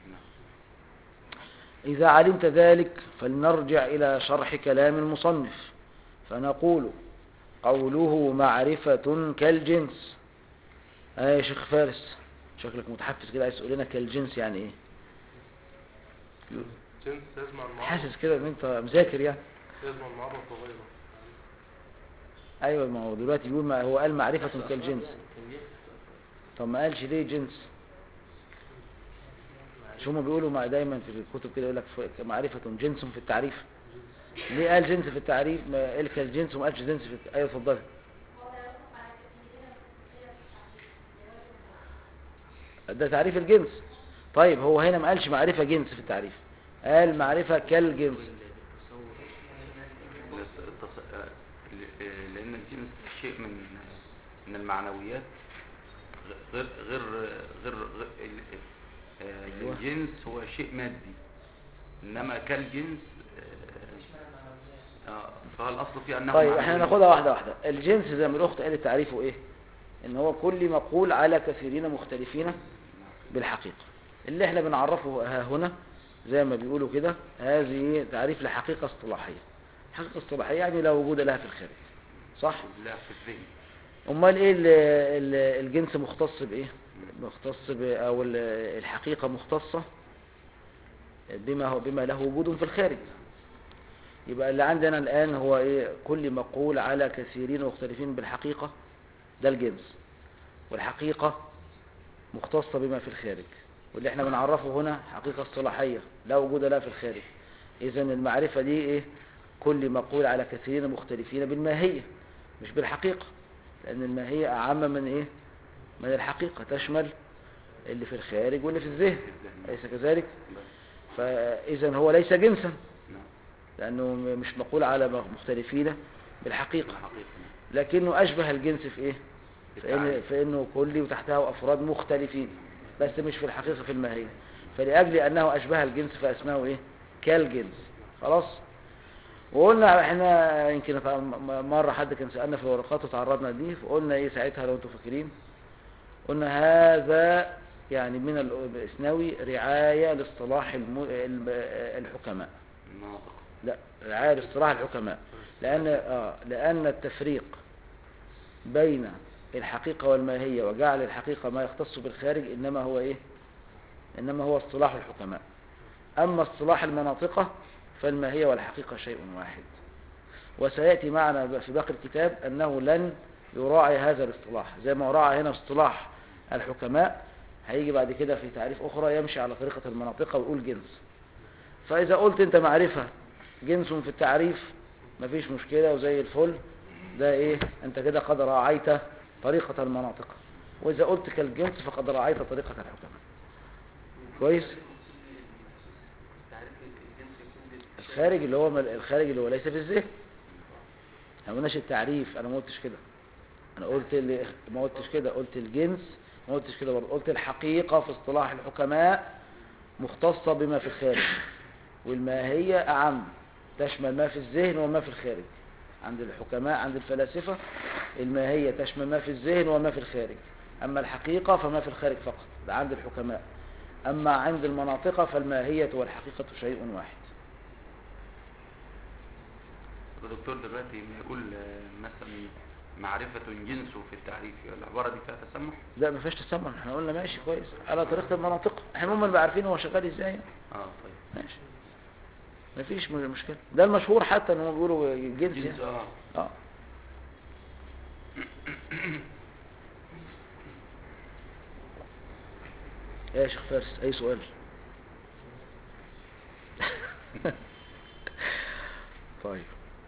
إذا علمت ذلك فلنرجع إلى شرح كلام المصنف فنقول قوله معرفة كالجنس آه يا شيخ فارس شكلك متحفز كده عايز تقول لنا كالجنس يعني ايه جنس يجمع المعرض حاسس كده ان انت مذاكر يعني يجمع المعرض وغيره ايوه ما هو دلوقتي بيقول ما هو قال معرفة كالجنس طب ما قالش ليه جنس مش هما بيقولوا مع دايما في الكتب كده يقول لك ف- معرفة جنس في التعريف ليه قال جنس في التعريف ما قال كالجنس وما قالش جنس في الت... ايوه اتفضل ده تعريف الجنس طيب هو هنا ما قالش معرفة جنس في التعريف قال معرفة كالجنس للت- التص- آه، ل- آه، لأن الجنس شيء من من المعنويات غير غير غير, غير ال- آه، أيوة. الجنس هو شيء مادي إنما كالجنس آه، آه، فالأصل في أنه طيب احنا معنوي. ناخدها واحدة واحدة الجنس زي ما الأخت قالت تعريفه ايه ان هو كل مقول على كثيرين مختلفين بالحقيقة اللي احنا بنعرفه ها هنا زي ما بيقولوا كده هذه تعريف لحقيقة اصطلاحية حقيقة اصطلاحية يعني لا وجود لها في الخارج صح لا في الذهن امال ايه ال- ال- الجنس مختص بايه مختص ب او ال- الحقيقة مختصة بما هو بما له وجود في الخارج يبقى اللي عندنا الآن هو إيه كل مقول على كثيرين مختلفين بالحقيقة ده الجنس والحقيقة مختصة بما في الخارج واللي احنا بنعرفه هنا حقيقة اصطلاحية لا وجود لها في الخارج إذا المعرفة دي إيه كل مقول على كثيرين مختلفين بالماهية مش بالحقيقة لأن الماهية أعم من إيه من الحقيقة تشمل اللي في الخارج واللي في الذهن أليس كذلك فإذا هو ليس جنسا نعم لأنه م- مش مقول على مختلفين بالحقيقة الحقيقة لكنه أشبه الجنس في إيه فإن بالتعريف. فإنه كلي وتحته أفراد مختلفين بس مش في الحقيقة في الماهية فلأجل أنه أشبه الجنس فأسماه إيه كالجنس خلاص وقلنا احنا يمكن ف- م- مرة حد كان سألنا في ورقات وتعرضنا لدي فقلنا ايه ساعتها لو انتم فاكرين قلنا هذا يعني من الإسناوي رعاية لاصطلاح الم- الم- الحكماء الناطق لا رعاية لاصطلاح الحكماء لأن آه لأن التفريق بين الحقيقة والماهية وجعل الحقيقة ما يختص بالخارج إنما هو إيه إنما هو اصطلاح الحكماء أما اصطلاح المناطقة فالماهية والحقيقة شيء واحد وسيأتي معنا في باقي الكتاب أنه لن يراعي هذا الاصطلاح زي ما راعى هنا اصطلاح الحكماء هيجي بعد كده في تعريف أخرى يمشي على طريقة المناطقة ويقول جنس فإذا قلت أنت معرفة جنس في التعريف مفيش مشكلة وزي الفل ده إيه أنت كده قد راعيت طريقة المناطق وإذا قلت كالجنس فقد راعيت طريقة الحكماء كويس تعريف الجنس يكون لل- الخارج اللي هو مل- الخارج اللي هو ليس في الذهن انا ما قلناش التعريف انا ما قلتش كده انا قلت اللي ما قلتش كده قلت الجنس ما قلتش كده برضه قلت الحقيقة في اصطلاح الحكماء مختصة بما في الخارج والماهية أعم تشمل ما في الذهن وما في الخارج عند الحكماء عند الفلاسفة الماهية تشمل ما في الذهن وما في الخارج أما الحقيقة فما في الخارج فقط ده عند الحكماء أما عند المناطق فالماهية والحقيقة شيء واحد طب يا دكتور دلوقتي ما يقول آه، مثلا معرفة جنس في التعريف العبارة دي فيها تسمح؟ لا ما فيهاش تسمع احنا قلنا ماشي كويس على طريقة المناطق احنا هم اللي عارفين هو شغال ازاي اه طيب ماشي ما فيش م- مشكلة ده المشهور حتى ان هم بيقولوا جنس جنس يعني. اه اه يا شيخ فارس اي سؤال طيب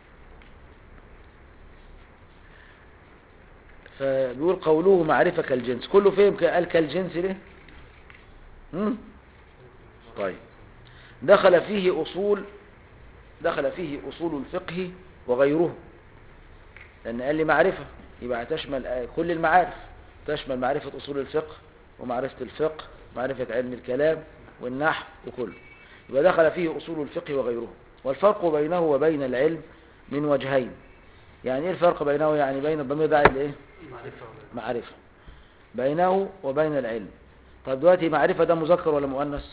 فبيقول قوله معرفة كالجنس كله فهم قال كالجنس ليه هم؟ طيب دخل فيه أصول دخل فيه أصول الفقه وغيره لأن قال لي معرفة يبقى تشمل آه، كل المعارف تشمل معرفة أصول الفقه ومعرفة الفقه معرفة علم الكلام والنحو وكله يبقى دخل فيه أصول الفقه وغيره والفرق بينه وبين العلم من وجهين يعني ايه الفرق بينه يعني بين الضمير ده عايز ايه معرفة ولا معرفة بينه وبين العلم طب دلوقتي معرفة ده مذكر ولا مؤنث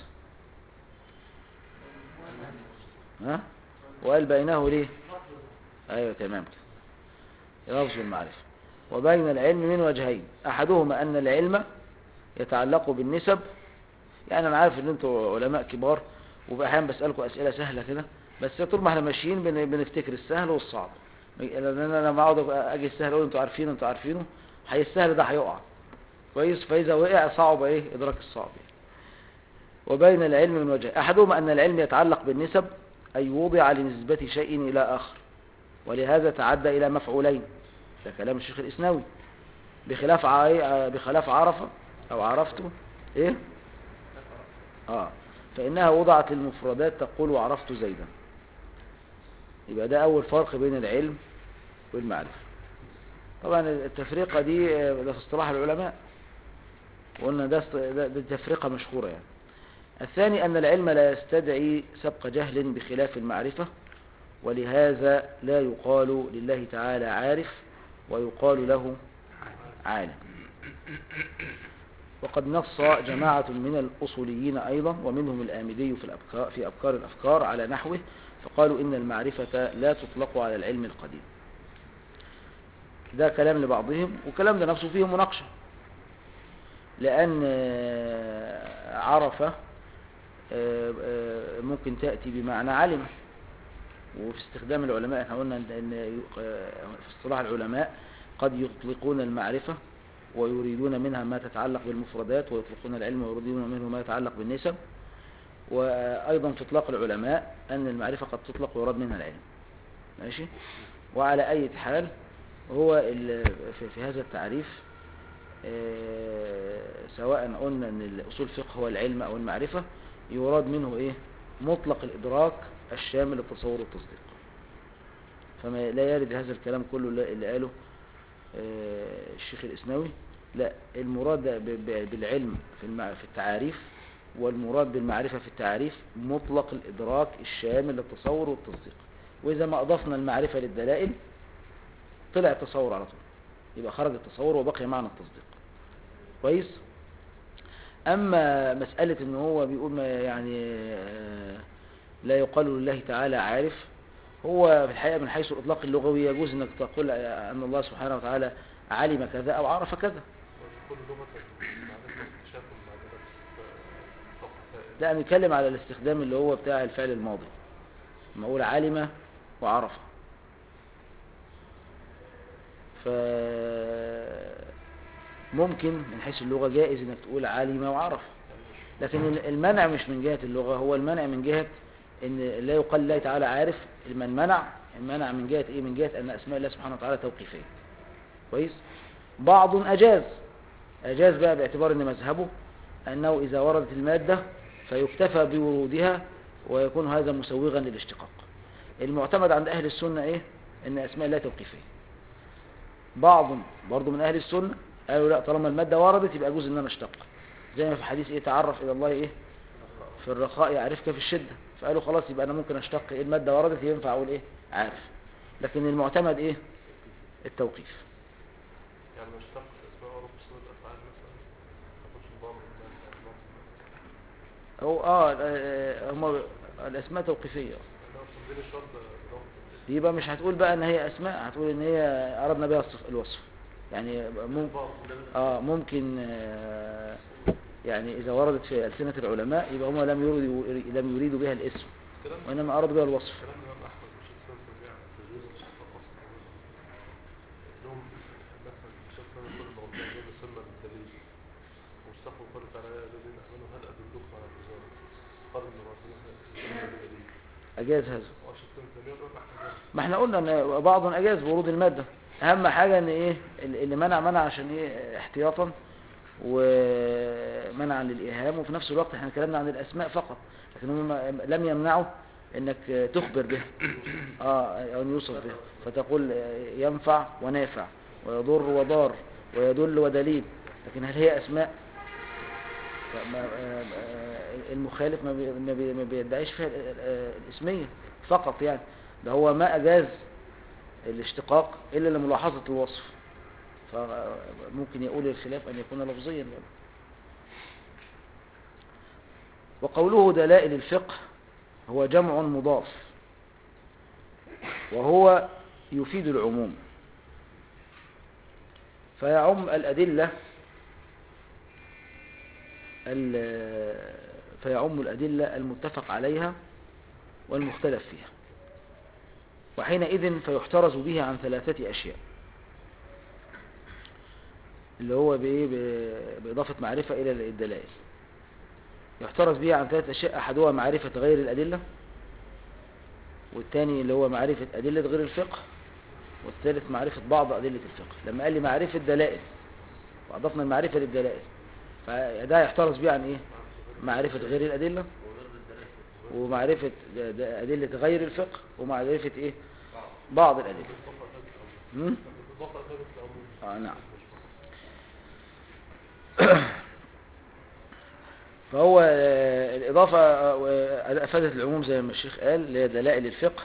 ها وقال بينه ليه ايوه تمام كده لفظ المعرفة وبين العلم من وجهين احدهما ان العلم يتعلق بالنسب يعني انا عارف ان انتوا علماء كبار وبأحيانا بسألكم اسئلة سهلة كده بس طول ما احنا ماشيين بن- بنفتكر السهل والصعب لان انا لما اقعد اجي السهل اقول انتوا عارفينه انتوا عارفينه هي السهل ده هيقع كويس فاذا وقع صعب ايه ادراك الصعب يعني. وبين العلم من وجه احدهما ان العلم يتعلق بالنسب اي وضع لنسبة شيء الى اخر ولهذا تعدى الى مفعولين ده كلام الشيخ الاسناوي بخلاف عاي... بخلاف عرفه او عرفته ايه اه فانها وضعت للمفردات تقول عرفت زيدا يبقى ده اول فرق بين العلم والمعرفة طبعا التفرقة دي آه، ده في اصطلاح العلماء وقلنا ده, است- ده, ده تفرقة مشهورة يعني الثاني أن العلم لا يستدعي سبق جهل بخلاف المعرفة ولهذا لا يقال لله تعالى عارف ويقال له عالم وقد نص جماعة من الأصوليين أيضا ومنهم الآمدي في, الأبكار في أبكار الأفكار على نحوه فقالوا إن المعرفة لا تطلق على العلم القديم ده كلام لبعضهم وكلام ده نفسه فيه مناقشة لأن آه، عرفة آه، آه، ممكن تأتي بمعنى علم وفي استخدام العلماء احنا قلنا ان إن، آه، في اصطلاح العلماء قد يطلقون المعرفة ويريدون منها ما تتعلق بالمفردات ويطلقون العلم ويريدون منه ما يتعلق بالنسب وأيضا في إطلاق العلماء أن المعرفة قد تطلق ويراد منها العلم ماشي وعلى أي حال هو ال- في, في هذا التعريف آه، سواء قلنا ان الاصول الفقه هو العلم او المعرفة يراد منه ايه مطلق الادراك الشامل للتصور والتصديق فما لا يرد هذا الكلام كله اللي اللي قاله آه، الشيخ الاسنوي لا المراد ب- ب- بالعلم في المع- في التعاريف والمراد بالمعرفة في التعريف مطلق الإدراك الشامل للتصور والتصديق وإذا ما أضفنا المعرفة للدلائل طلع التصور على طول يبقى خرج التصور وبقي معنى التصديق كويس أما مسألة إن هو بيقول ما يعني آه، لا يقال لله تعالى عارف هو في الحقيقة من حيث الإطلاق اللغوي يجوز أنك تقول أن الله سبحانه وتعالى علم كذا أو عرف كذا كل لغة معرفة اكتشاف معرفة فقه لا نتكلم على الاستخدام اللي هو بتاع الفعل الماضي لما اقول علم وعرف ف ممكن من حيث اللغة جائز انك تقول علم وعرف لكن المنع مش من جهة اللغة هو المنع من جهة ان لا يقال الله تعالى عارف من منع المنع من جهة ايه من جهة ان اسماء الله سبحانه وتعالى توقيفية كويس بعض اجاز اجاز بقى باعتبار ان مذهبه انه اذا وردت المادة فيكتفى بورودها ويكون هذا مسوغا للاشتقاق المعتمد عند اهل السنة ايه ان اسماء الله توقيفية بعض برضو من اهل السنة قالوا لا طالما المادة وردت يبقى يجوز ان انا اشتق زي ما في حديث ايه تعرف الى الله ايه في الرخاء يعرفك في الشدة فقالوا خلاص يبقى انا ممكن اشتق ايه المادة وردت ينفع اقول ايه عارف لكن المعتمد ايه التوقيف يعني مش تاخد اسماء ورب صلة الافعال مثلا تاخدش نظام الاسماء هو اه آه، هم الاسماء توقيفية انا اصلا دي الشرط نظام يبقى مش هتقول بقى ان هي اسماء هتقول ان هي اردنا بها الصف- الوصف يعني ممكن اه ممكن آه يعني اذا وردت في ألسنة العلماء يبقى هم لم يريدوا لم يريدوا بها الاسم الكلام وانما ارادوا بها الوصف كلام الإمام أحمد مش الإسلام سميع تجويز الشفاء أصلا لهم مثلا الشيخ سامي كل ما قلت لهم يسمى بالدليل واستغفر قال تعالى يا الذين آمنوا هل أدلكم على التجارة قال إن ربنا يسمى بالدليل اجاز هذا وأشهد سامي سميع الإمام أحمد ما احنا قلنا ان بعض اجاز ورود المادة اهم حاجة ان ايه اللي منع منع عشان ايه احتياطا ومنعا للايهام وفي نفس الوقت احنا اتكلمنا عن الاسماء فقط لكن هم لم يمنعوا انك تخبر به اه او يوصف به فتقول ينفع ونافع ويضر وضار ويدل ودليل لكن هل هي اسماء فما- آه، آه، المخالف ما بي- ما بي- ما بيدعيش فيها ال- ال- الاسمية فقط يعني ده هو ما أجاز الاشتقاق إلا لملاحظة الوصف فممكن يقول الخلاف أن يكون لفظيا يعني. وقوله دلائل الفقه هو جمع مضاف وهو يفيد العموم فيعم الأدلة ال- فيعم الأدلة المتفق عليها والمختلف فيها وحينئذ فيحترز به عن ثلاثة أشياء اللي هو بإيه ب- بإضافة معرفة إلى الدلائل يحترز به عن ثلاثة أشياء أحدها معرفة غير الأدلة والثاني اللي هو معرفة أدلة غير الفقه والثالث معرفة بعض أدلة الفقه لما قال لي معرفة دلائل وأضفنا المعرفة للدلائل فده يحترز به عن إيه معرفة غير الأدلة ومعرفة د- د- أدلة غير الفقه ومعرفة إيه بعض الأدلة هم؟ إضافة أثابت العموم آه نعم فهو آه، الإضافة آه، أفادت العموم زي ما الشيخ قال اللي هي دلائل الفقه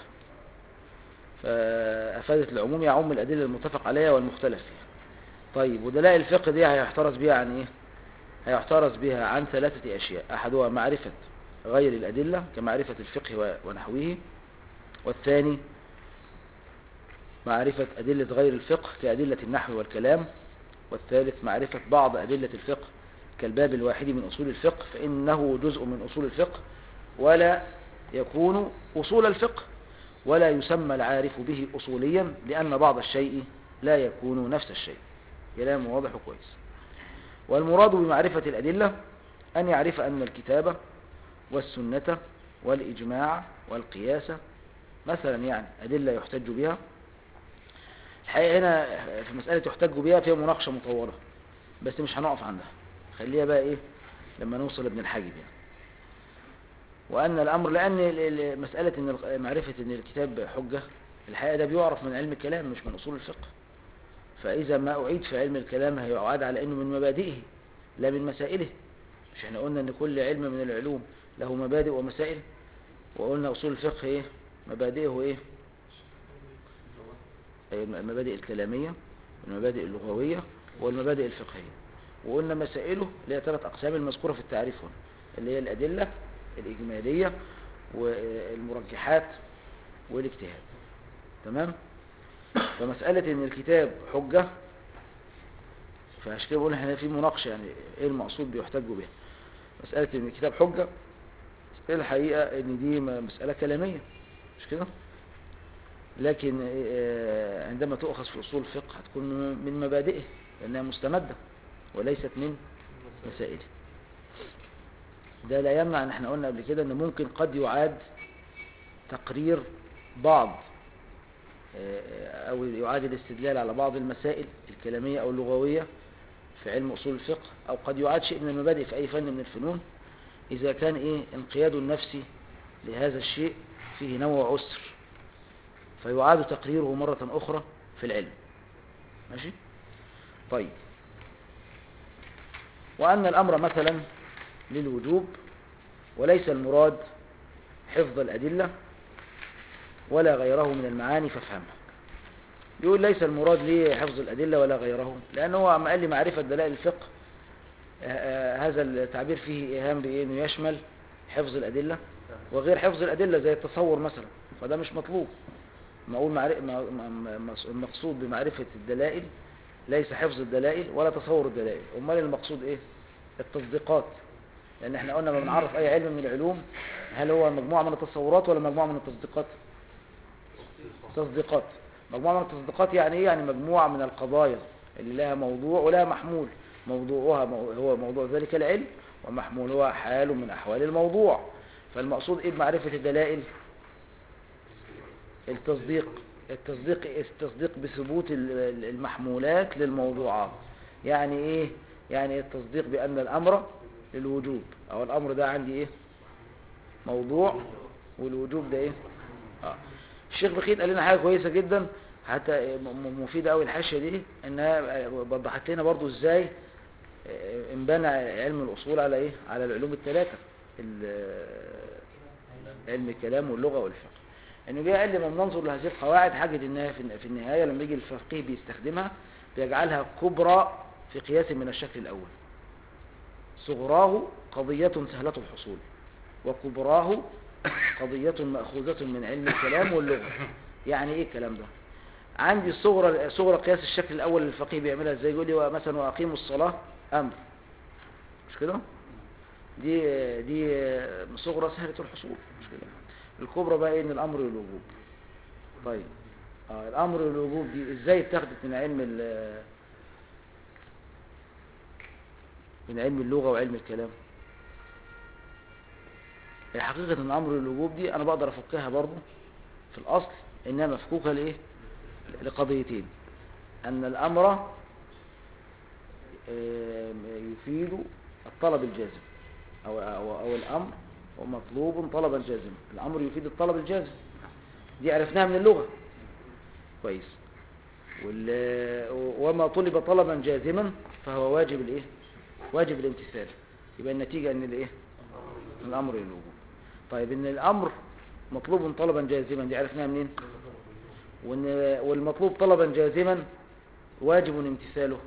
فأفادت العموم يعم الأدلة المتفق عليها والمختلف فيها طيب ودلائل الفقه دي هيحترز بها عن إيه هيحترز بها عن ثلاثة أشياء أحدها معرفة غير الأدلة كمعرفة الفقه و- ونحوه والثاني معرفة أدلة غير الفقه كأدلة النحو والكلام والثالث معرفة بعض أدلة الفقه كالباب الواحد من أصول الفقه فإنه جزء من أصول الفقه ولا يكون أصول الفقه ولا يسمى العارف به أصوليا لأن بعض الشيء لا يكون نفس الشيء كلام واضح وكويس والمراد بمعرفة الأدلة أن يعرف أن الكتابة والسنة والإجماع والقياس مثلا يعني أدلة يحتج بها الحقيقة هنا في مسألة يحتج بها فيها مناقشة مطولة بس مش هنقف عندها خليها بقى ايه لما نوصل لابن الحاجب يعني وأن الأمر لأن ال- ال- مسألة إن الق- معرفة إن الكتاب حجة الحقيقة ده بيعرف من علم الكلام مش من أصول الفقه فإذا ما أعيد في علم الكلام هيعاد على إنه من مبادئه لا من مسائله مش احنا قلنا إن كل علم من العلوم له مبادئ ومسائل وقلنا أصول الفقه إيه مبادئه إيه أي المبادئ الكلامية والمبادئ اللغوية والمبادئ الفقهية وقلنا مسائله اللي هي ثلاث أقسام المذكورة في التعريف هنا اللي هي الأدلة الإجمالية والمرجحات والاجتهاد تمام فمسألة إن الكتاب حجة فعشان كده بقول احنا في مناقشة يعني إيه المقصود بيحتج به مسألة إن الكتاب حجة الحقيقة إن دي م- مسألة كلامية مش كده لكن آه، عندما تؤخذ في أصول الفقه هتكون من مبادئه لأنها مستمدة وليست من مسائله ده لا يمنع ان احنا قلنا قبل كده ان ممكن قد يعاد تقرير بعض آه، او يعاد الاستدلال على بعض المسائل الكلامية او اللغوية في علم اصول الفقه او قد يعاد شيء من المبادئ في اي فن من الفنون اذا كان ايه انقياد النفسي لهذا الشيء فيه نوع عسر فيعاد تقريره مرة اخرى في العلم ماشي طيب وأن الأمر مثلا للوجوب وليس المراد حفظ الأدلة ولا غيره من المعاني فافهمها يقول ليس المراد ليه حفظ الأدلة ولا غيره لأنه هو عم قال لي معرفة دلائل الفقه آه، آه، هذا التعبير فيه إيهام بإيه إنه يشمل حفظ الأدلة وغير حفظ الأدلة زي التصور مثلا فده مش مطلوب ما أقول معرف... ما- ما- ما- المقصود بمعرفة الدلائل ليس حفظ الدلائل ولا تصور الدلائل امال المقصود ايه التصديقات لان احنا قلنا لما بنعرف اي علم من العلوم هل هو مجموعة من التصورات ولا مجموعة من التصديقات تصديقات مجموعة من التصديقات يعني ايه يعني مجموعة من القضايا اللي لها موضوع ولها محمول موضوعها مو- هو موضوع ذلك العلم ومحمولها حال من احوال الموضوع فالمقصود ايه بمعرفة الدلائل التصديق التصديق التصديق بثبوت ال- ال- المحمولات للموضوعات يعني ايه يعني التصديق بان الامر للوجوب او الامر ده عندي ايه موضوع والوجوب ده ايه اه الشيخ بخيت قال لنا حاجه كويسه جدا حتى م- م- مفيده قوي الحاشيه دي انها وضحت لنا برضو ازاي آه، انبنى علم الاصول على ايه على العلوم الثلاثه ال- علم الكلام واللغه والفقه انه جه قال لما بننظر لهذه القواعد حاجة انها في في النهاية لما يجي الفقيه بيستخدمها بيجعلها كبرى في قياس من الشكل الاول صغراه قضية سهلة الحصول وكبراه قضية مأخوذة من علم الكلام واللغة يعني ايه الكلام ده عندي صغرى صغرى قياس الشكل الاول اللي الفقيه بيعملها ازاي يقول لي مثلا واقيموا الصلاة امر مش كده دي دي صغرى سهلة الحصول مش كده الكبرى بقى ايه ان الامر للوجوب طيب آه الامر للوجوب دي ازاي اتخذت من علم ال- من علم اللغة وعلم الكلام حقيقة ان الامر للوجوب دي انا بقدر افكها برضو في الاصل انها مفكوكة لايه لقضيتين ان الامر آه، يفيد الطلب الجازم او او, أو الامر ومطلوب طلبا جازما الامر يفيد الطلب الجازم دي عرفناها من اللغة كويس وال- وما طلب طلبا جازما فهو واجب الايه واجب الامتثال يبقى النتيجة ان الايه الامر للوجوب طيب ان الامر مطلوب طلبا جازما دي عرفناها منين وان والمطلوب طلبا جازما واجب امتثاله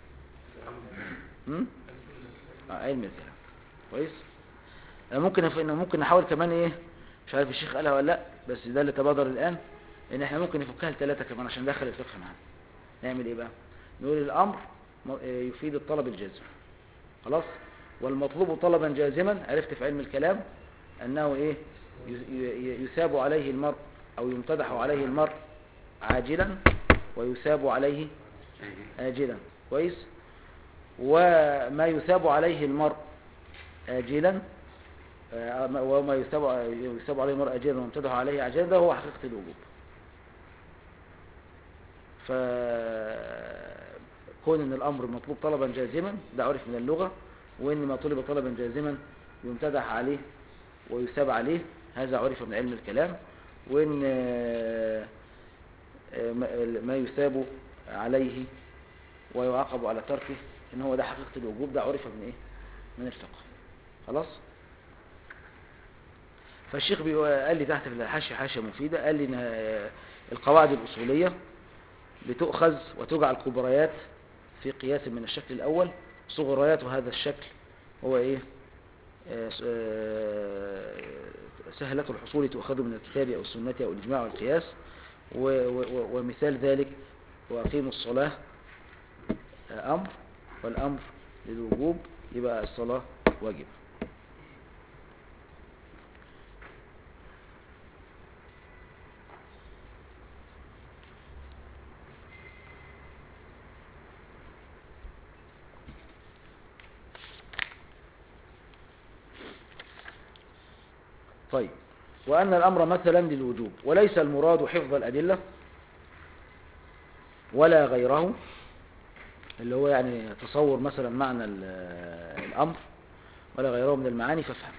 هم؟ آه علم الكلام كويس أنا ممكن أف... إنه ممكن نحاول كمان ايه مش عارف الشيخ قالها ولا لا بس ده اللي تبادر الان ان احنا ممكن نفكها لثلاثة كمان عشان ندخل الفقه معانا نعمل ايه بقى نقول الامر م- يفيد الطلب الجازم خلاص والمطلوب طلبا جازما عرفت في علم الكلام انه ايه ي- ي- يثاب عليه المرء او يمتدح عليه المرء عاجلا ويثاب عليه آجلا كويس وما يثاب عليه المرء آجلا آه، وما يثاب يثاب عليه المرء آجلا ويمتدح عليه عاجلا ده هو حقيقة الوجوب فكون ان الامر مطلوب طلبا جازما ده عرف من اللغة وان ما طلب طلبا جازما يمتدح عليه ويثاب عليه هذا عرف من علم الكلام وان آه، آه، ما- ما يثاب عليه ويعاقب على تركه ان هو ده حقيقة الوجوب ده عرف من ايه من الفقه خلاص فالشيخ بيقول- قال لي تحت في الحاشية حاشية مفيدة قال لي ان آه، القواعد الأصولية بتؤخذ وتجعل كبريات في قياس من الشكل الأول صغريات هذا الشكل هو ايه آه، س- آه، سهلة الحصول تؤخذ من الكتاب أو السنة أو الإجماع والقياس و- و- ومثال ذلك وأقيموا الصلاة آه، أمر والأمر للوجوب يبقى الصلاة واجب طيب وأن الأمر مثلا للوجوب وليس المراد حفظ الأدلة ولا غيره اللي هو يعني تصور مثلا معنى ال- الأمر ولا غيره من المعاني فافهم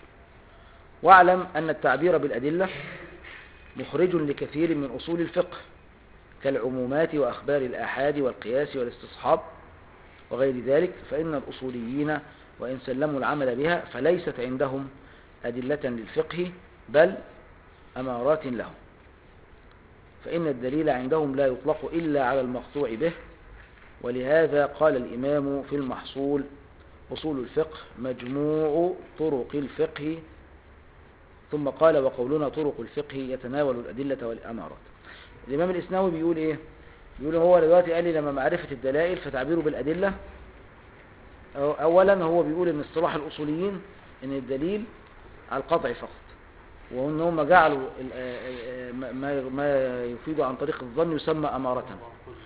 واعلم أن التعبير بالأدلة مخرج لكثير من أصول الفقه كالعمومات وأخبار الآحاد والقياس والاستصحاب وغير ذلك فإن الأصوليين وإن سلموا العمل بها فليست عندهم أدلة للفقه بل أمارات له فإن الدليل عندهم لا يطلق إلا على المقطوع به ولهذا قال الإمام في المحصول أصول الفقه مجموع طرق الفقه ثم قال وقولنا طرق الفقه يتناول الأدلة والأمارات الإمام الإسناوي بيقول إيه بيقول هو دلوقتي قال لي لما معرفة الدلائل فتعبيره بالأدلة أو- أولا هو بيقول إن اصطلاح الأصوليين إن الدليل على القطع فقط وإن هم جعلوا ال- آه، آه، ما- ما ما يفيد عن طريق الظن يسمى أمارة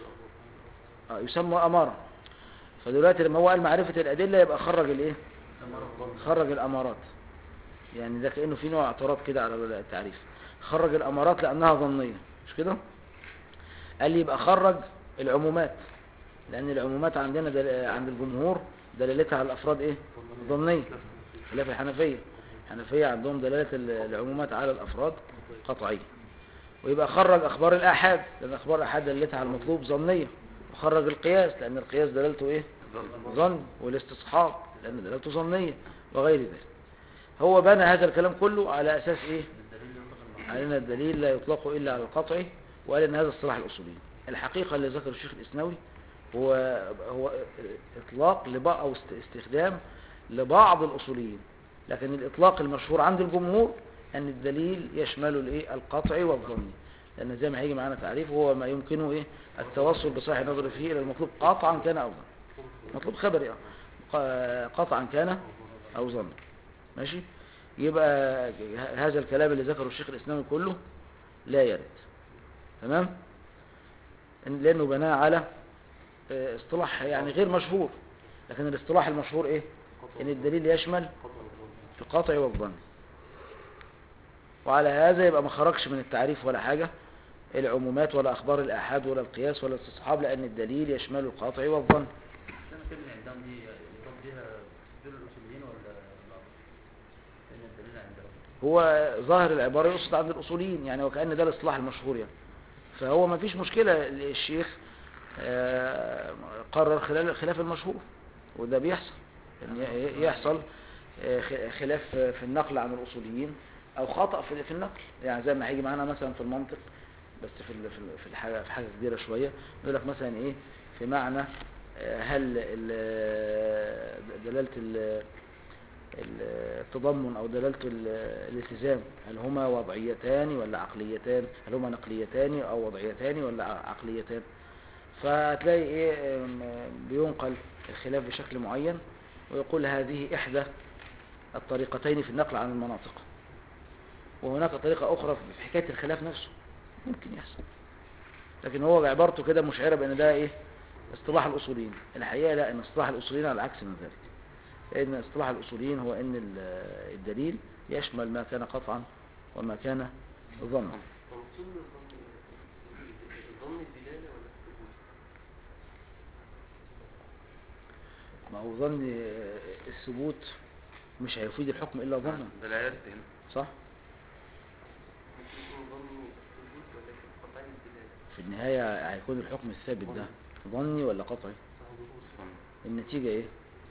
آه، يسمى أمارة فدلوقتي لما هو قال معرفة الأدلة يبقى خرج الإيه خرج الأمارات يعني ده كأنه في نوع اعتراض كده على التعريف خرج الأمارات لأنها ظنية مش كده قال لي يبقى خرج العمومات لأن العمومات عندنا دل... عند الجمهور دلالتها على الأفراد إيه ظنية خلاف الحنفية الحنفية عندهم دلالة ال- العمومات على الأفراد قطعية ويبقى خرج أخبار الآحاد لأن أخبار الآحاد دلالتها على المطلوب ظنية وخرج القياس لأن القياس دلالته إيه ظن والاستصحاب لأن دلالته ظنية وغير ذلك هو بنى هذا الكلام كله على أساس إيه على أن الدليل لا يطلق إلا على القطع وقال أن هذا اصطلاح الأصوليين الحقيقة اللي ذكر الشيخ الإسناوي هو هو إطلاق لبعض أو است- استخدام لبعض الأصوليين لكن الإطلاق المشهور عند الجمهور أن الدليل يشمل الإيه القطع والظني لأن زي ما هيجي معانا تعريف هو ما يمكنه إيه التوصل بصاحب النظر فيه إلى المطلوب قطعا كان أو ظنا مطلوب خبري آه. ق- قطعا كان أو ظنا ماشي يبقى ه- هذا الكلام اللي ذكره الشيخ الإسلامي كله لا يرد تمام إن- لأنه بناه على آه، اصطلاح يعني غير مشهور لكن الاصطلاح المشهور ايه ان الدليل يشمل القطع والظن وعلى هذا يبقى ما خرجش من التعريف ولا حاجة العمومات ولا اخبار الاحاد ولا القياس ولا الاستصحاب لان الدليل يشمل القطع والظن السنة كلمة عندهم دي يراد بها دول الأصوليين ولا البعض؟ لأن الدليل عندهم هو ظاهر العبارة يقصد عند الأصوليين يعني وكأن ده الاصطلاح المشهور يعني فهو ما فيش مشكلة الشيخ آه، قرر خلال الخلاف المشهور وده بيحصل يعني ي- يحصل آه، خ- خلاف في النقل عن الأصوليين أو خطأ في في النقل يعني زي ما هيجي معانا مثلا في المنطق بس في ال- في ال- في الحاجة في حاجة كبيرة شوية يقول لك مثلا إيه في معنى آه، هل ال- دلالة ال- التضمن او دلالة ال- الالتزام هل هما وضعيتان ولا عقليتان هل هما نقليتان او وضعيتان ولا ع- عقليتان فهتلاقي ايه ام، بينقل الخلاف بشكل معين ويقول هذه احدى الطريقتين في النقل عن المناطق وهناك طريقة اخرى في حكاية الخلاف نفسه ممكن يحصل لكن هو بعبارته كده مشعرة بان ده ايه اصطلاح الاصوليين الحقيقة لا ان اصطلاح الاصوليين على العكس من ذلك لأن اصطلاح الأصوليين هو أن ال- الدليل يشمل ما كان قطعا وما كان ظنا المقصود من الظن الظن الدلالة ولا ما هو ظن آه، الثبوت مش هيفيد الحكم الا ظنا ده لا يرد هنا صح ممكن يكون ظني الثبوت ولكن قطعي الدلالة في النهاية هيكون الحكم الثابت ده ظني ولا قطعي النتيجة ايه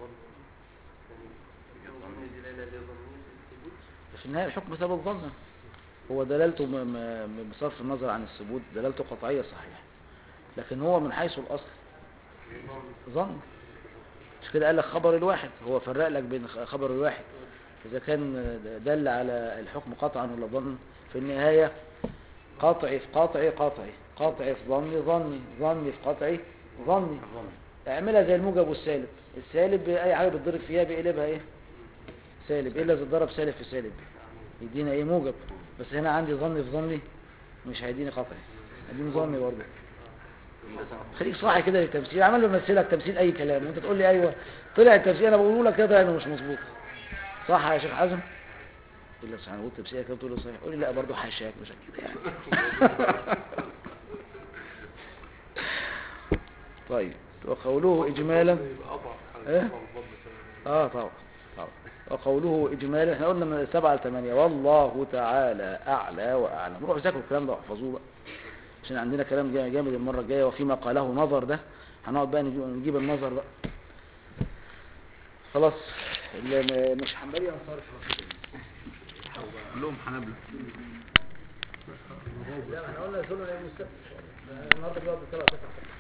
يعني يكون ظني دلالة لظنية الثبوت في النهاية الحكم ثابت ظنا هو دلالته م- م- بصرف النظر عن الثبوت دلالته قطعية صحيح لكن هو من حيث الأصل ظن مش كده قال لك خبر الواحد هو فرق لك بين خ- خبر الواحد إذا كان دل على الحكم قطعا ولا ظن في النهاية قاطعي في قاطعي قاطعي قاطعي في ظني ظني ظني في قاطعي ظني الظن اعملها زي الموجب والسالب السالب اي حاجه بتضرب فيها بيقلبها ايه سالب ايه اللي تتضرب سالب في سالب يدينا ايه موجب بس هنا عندي ظن في ظني مش هيديني قطعي هيديني ظني برضه خليك صاحي كده للتمثيل عمال بمثلك تمثيل اي كلام وانت تقول لي ايوه طلع التمثيل انا بقوله لك كده طلع إنه مش مظبوط صح يا شيخ حازم يقول لك انا قلت تمثيل كده تقول له صحيح قول لي لا برضه حاشاك مش كده يعني طيب وقوله اجمالا يبقى اضعف حاجه إيه؟ أضعف الظن كمان. اه طبعا طبعا وقوله اجمالا احنا قلنا من سبعة لثمانية والله تعالى اعلى واعلم روحوا ذاكروا الكلام ده واحفظوه بقى عشان عندنا كلام جا- جامد المرة الجاية وفيما قاله نظر ده هنقعد بقى نجيب, نجيب النظر بقى خلاص اللي م- مش حنبلي انصاري كلهم حنابلة لا احنا قلنا يقولوا النهارده بيقعد بسبعة تسعة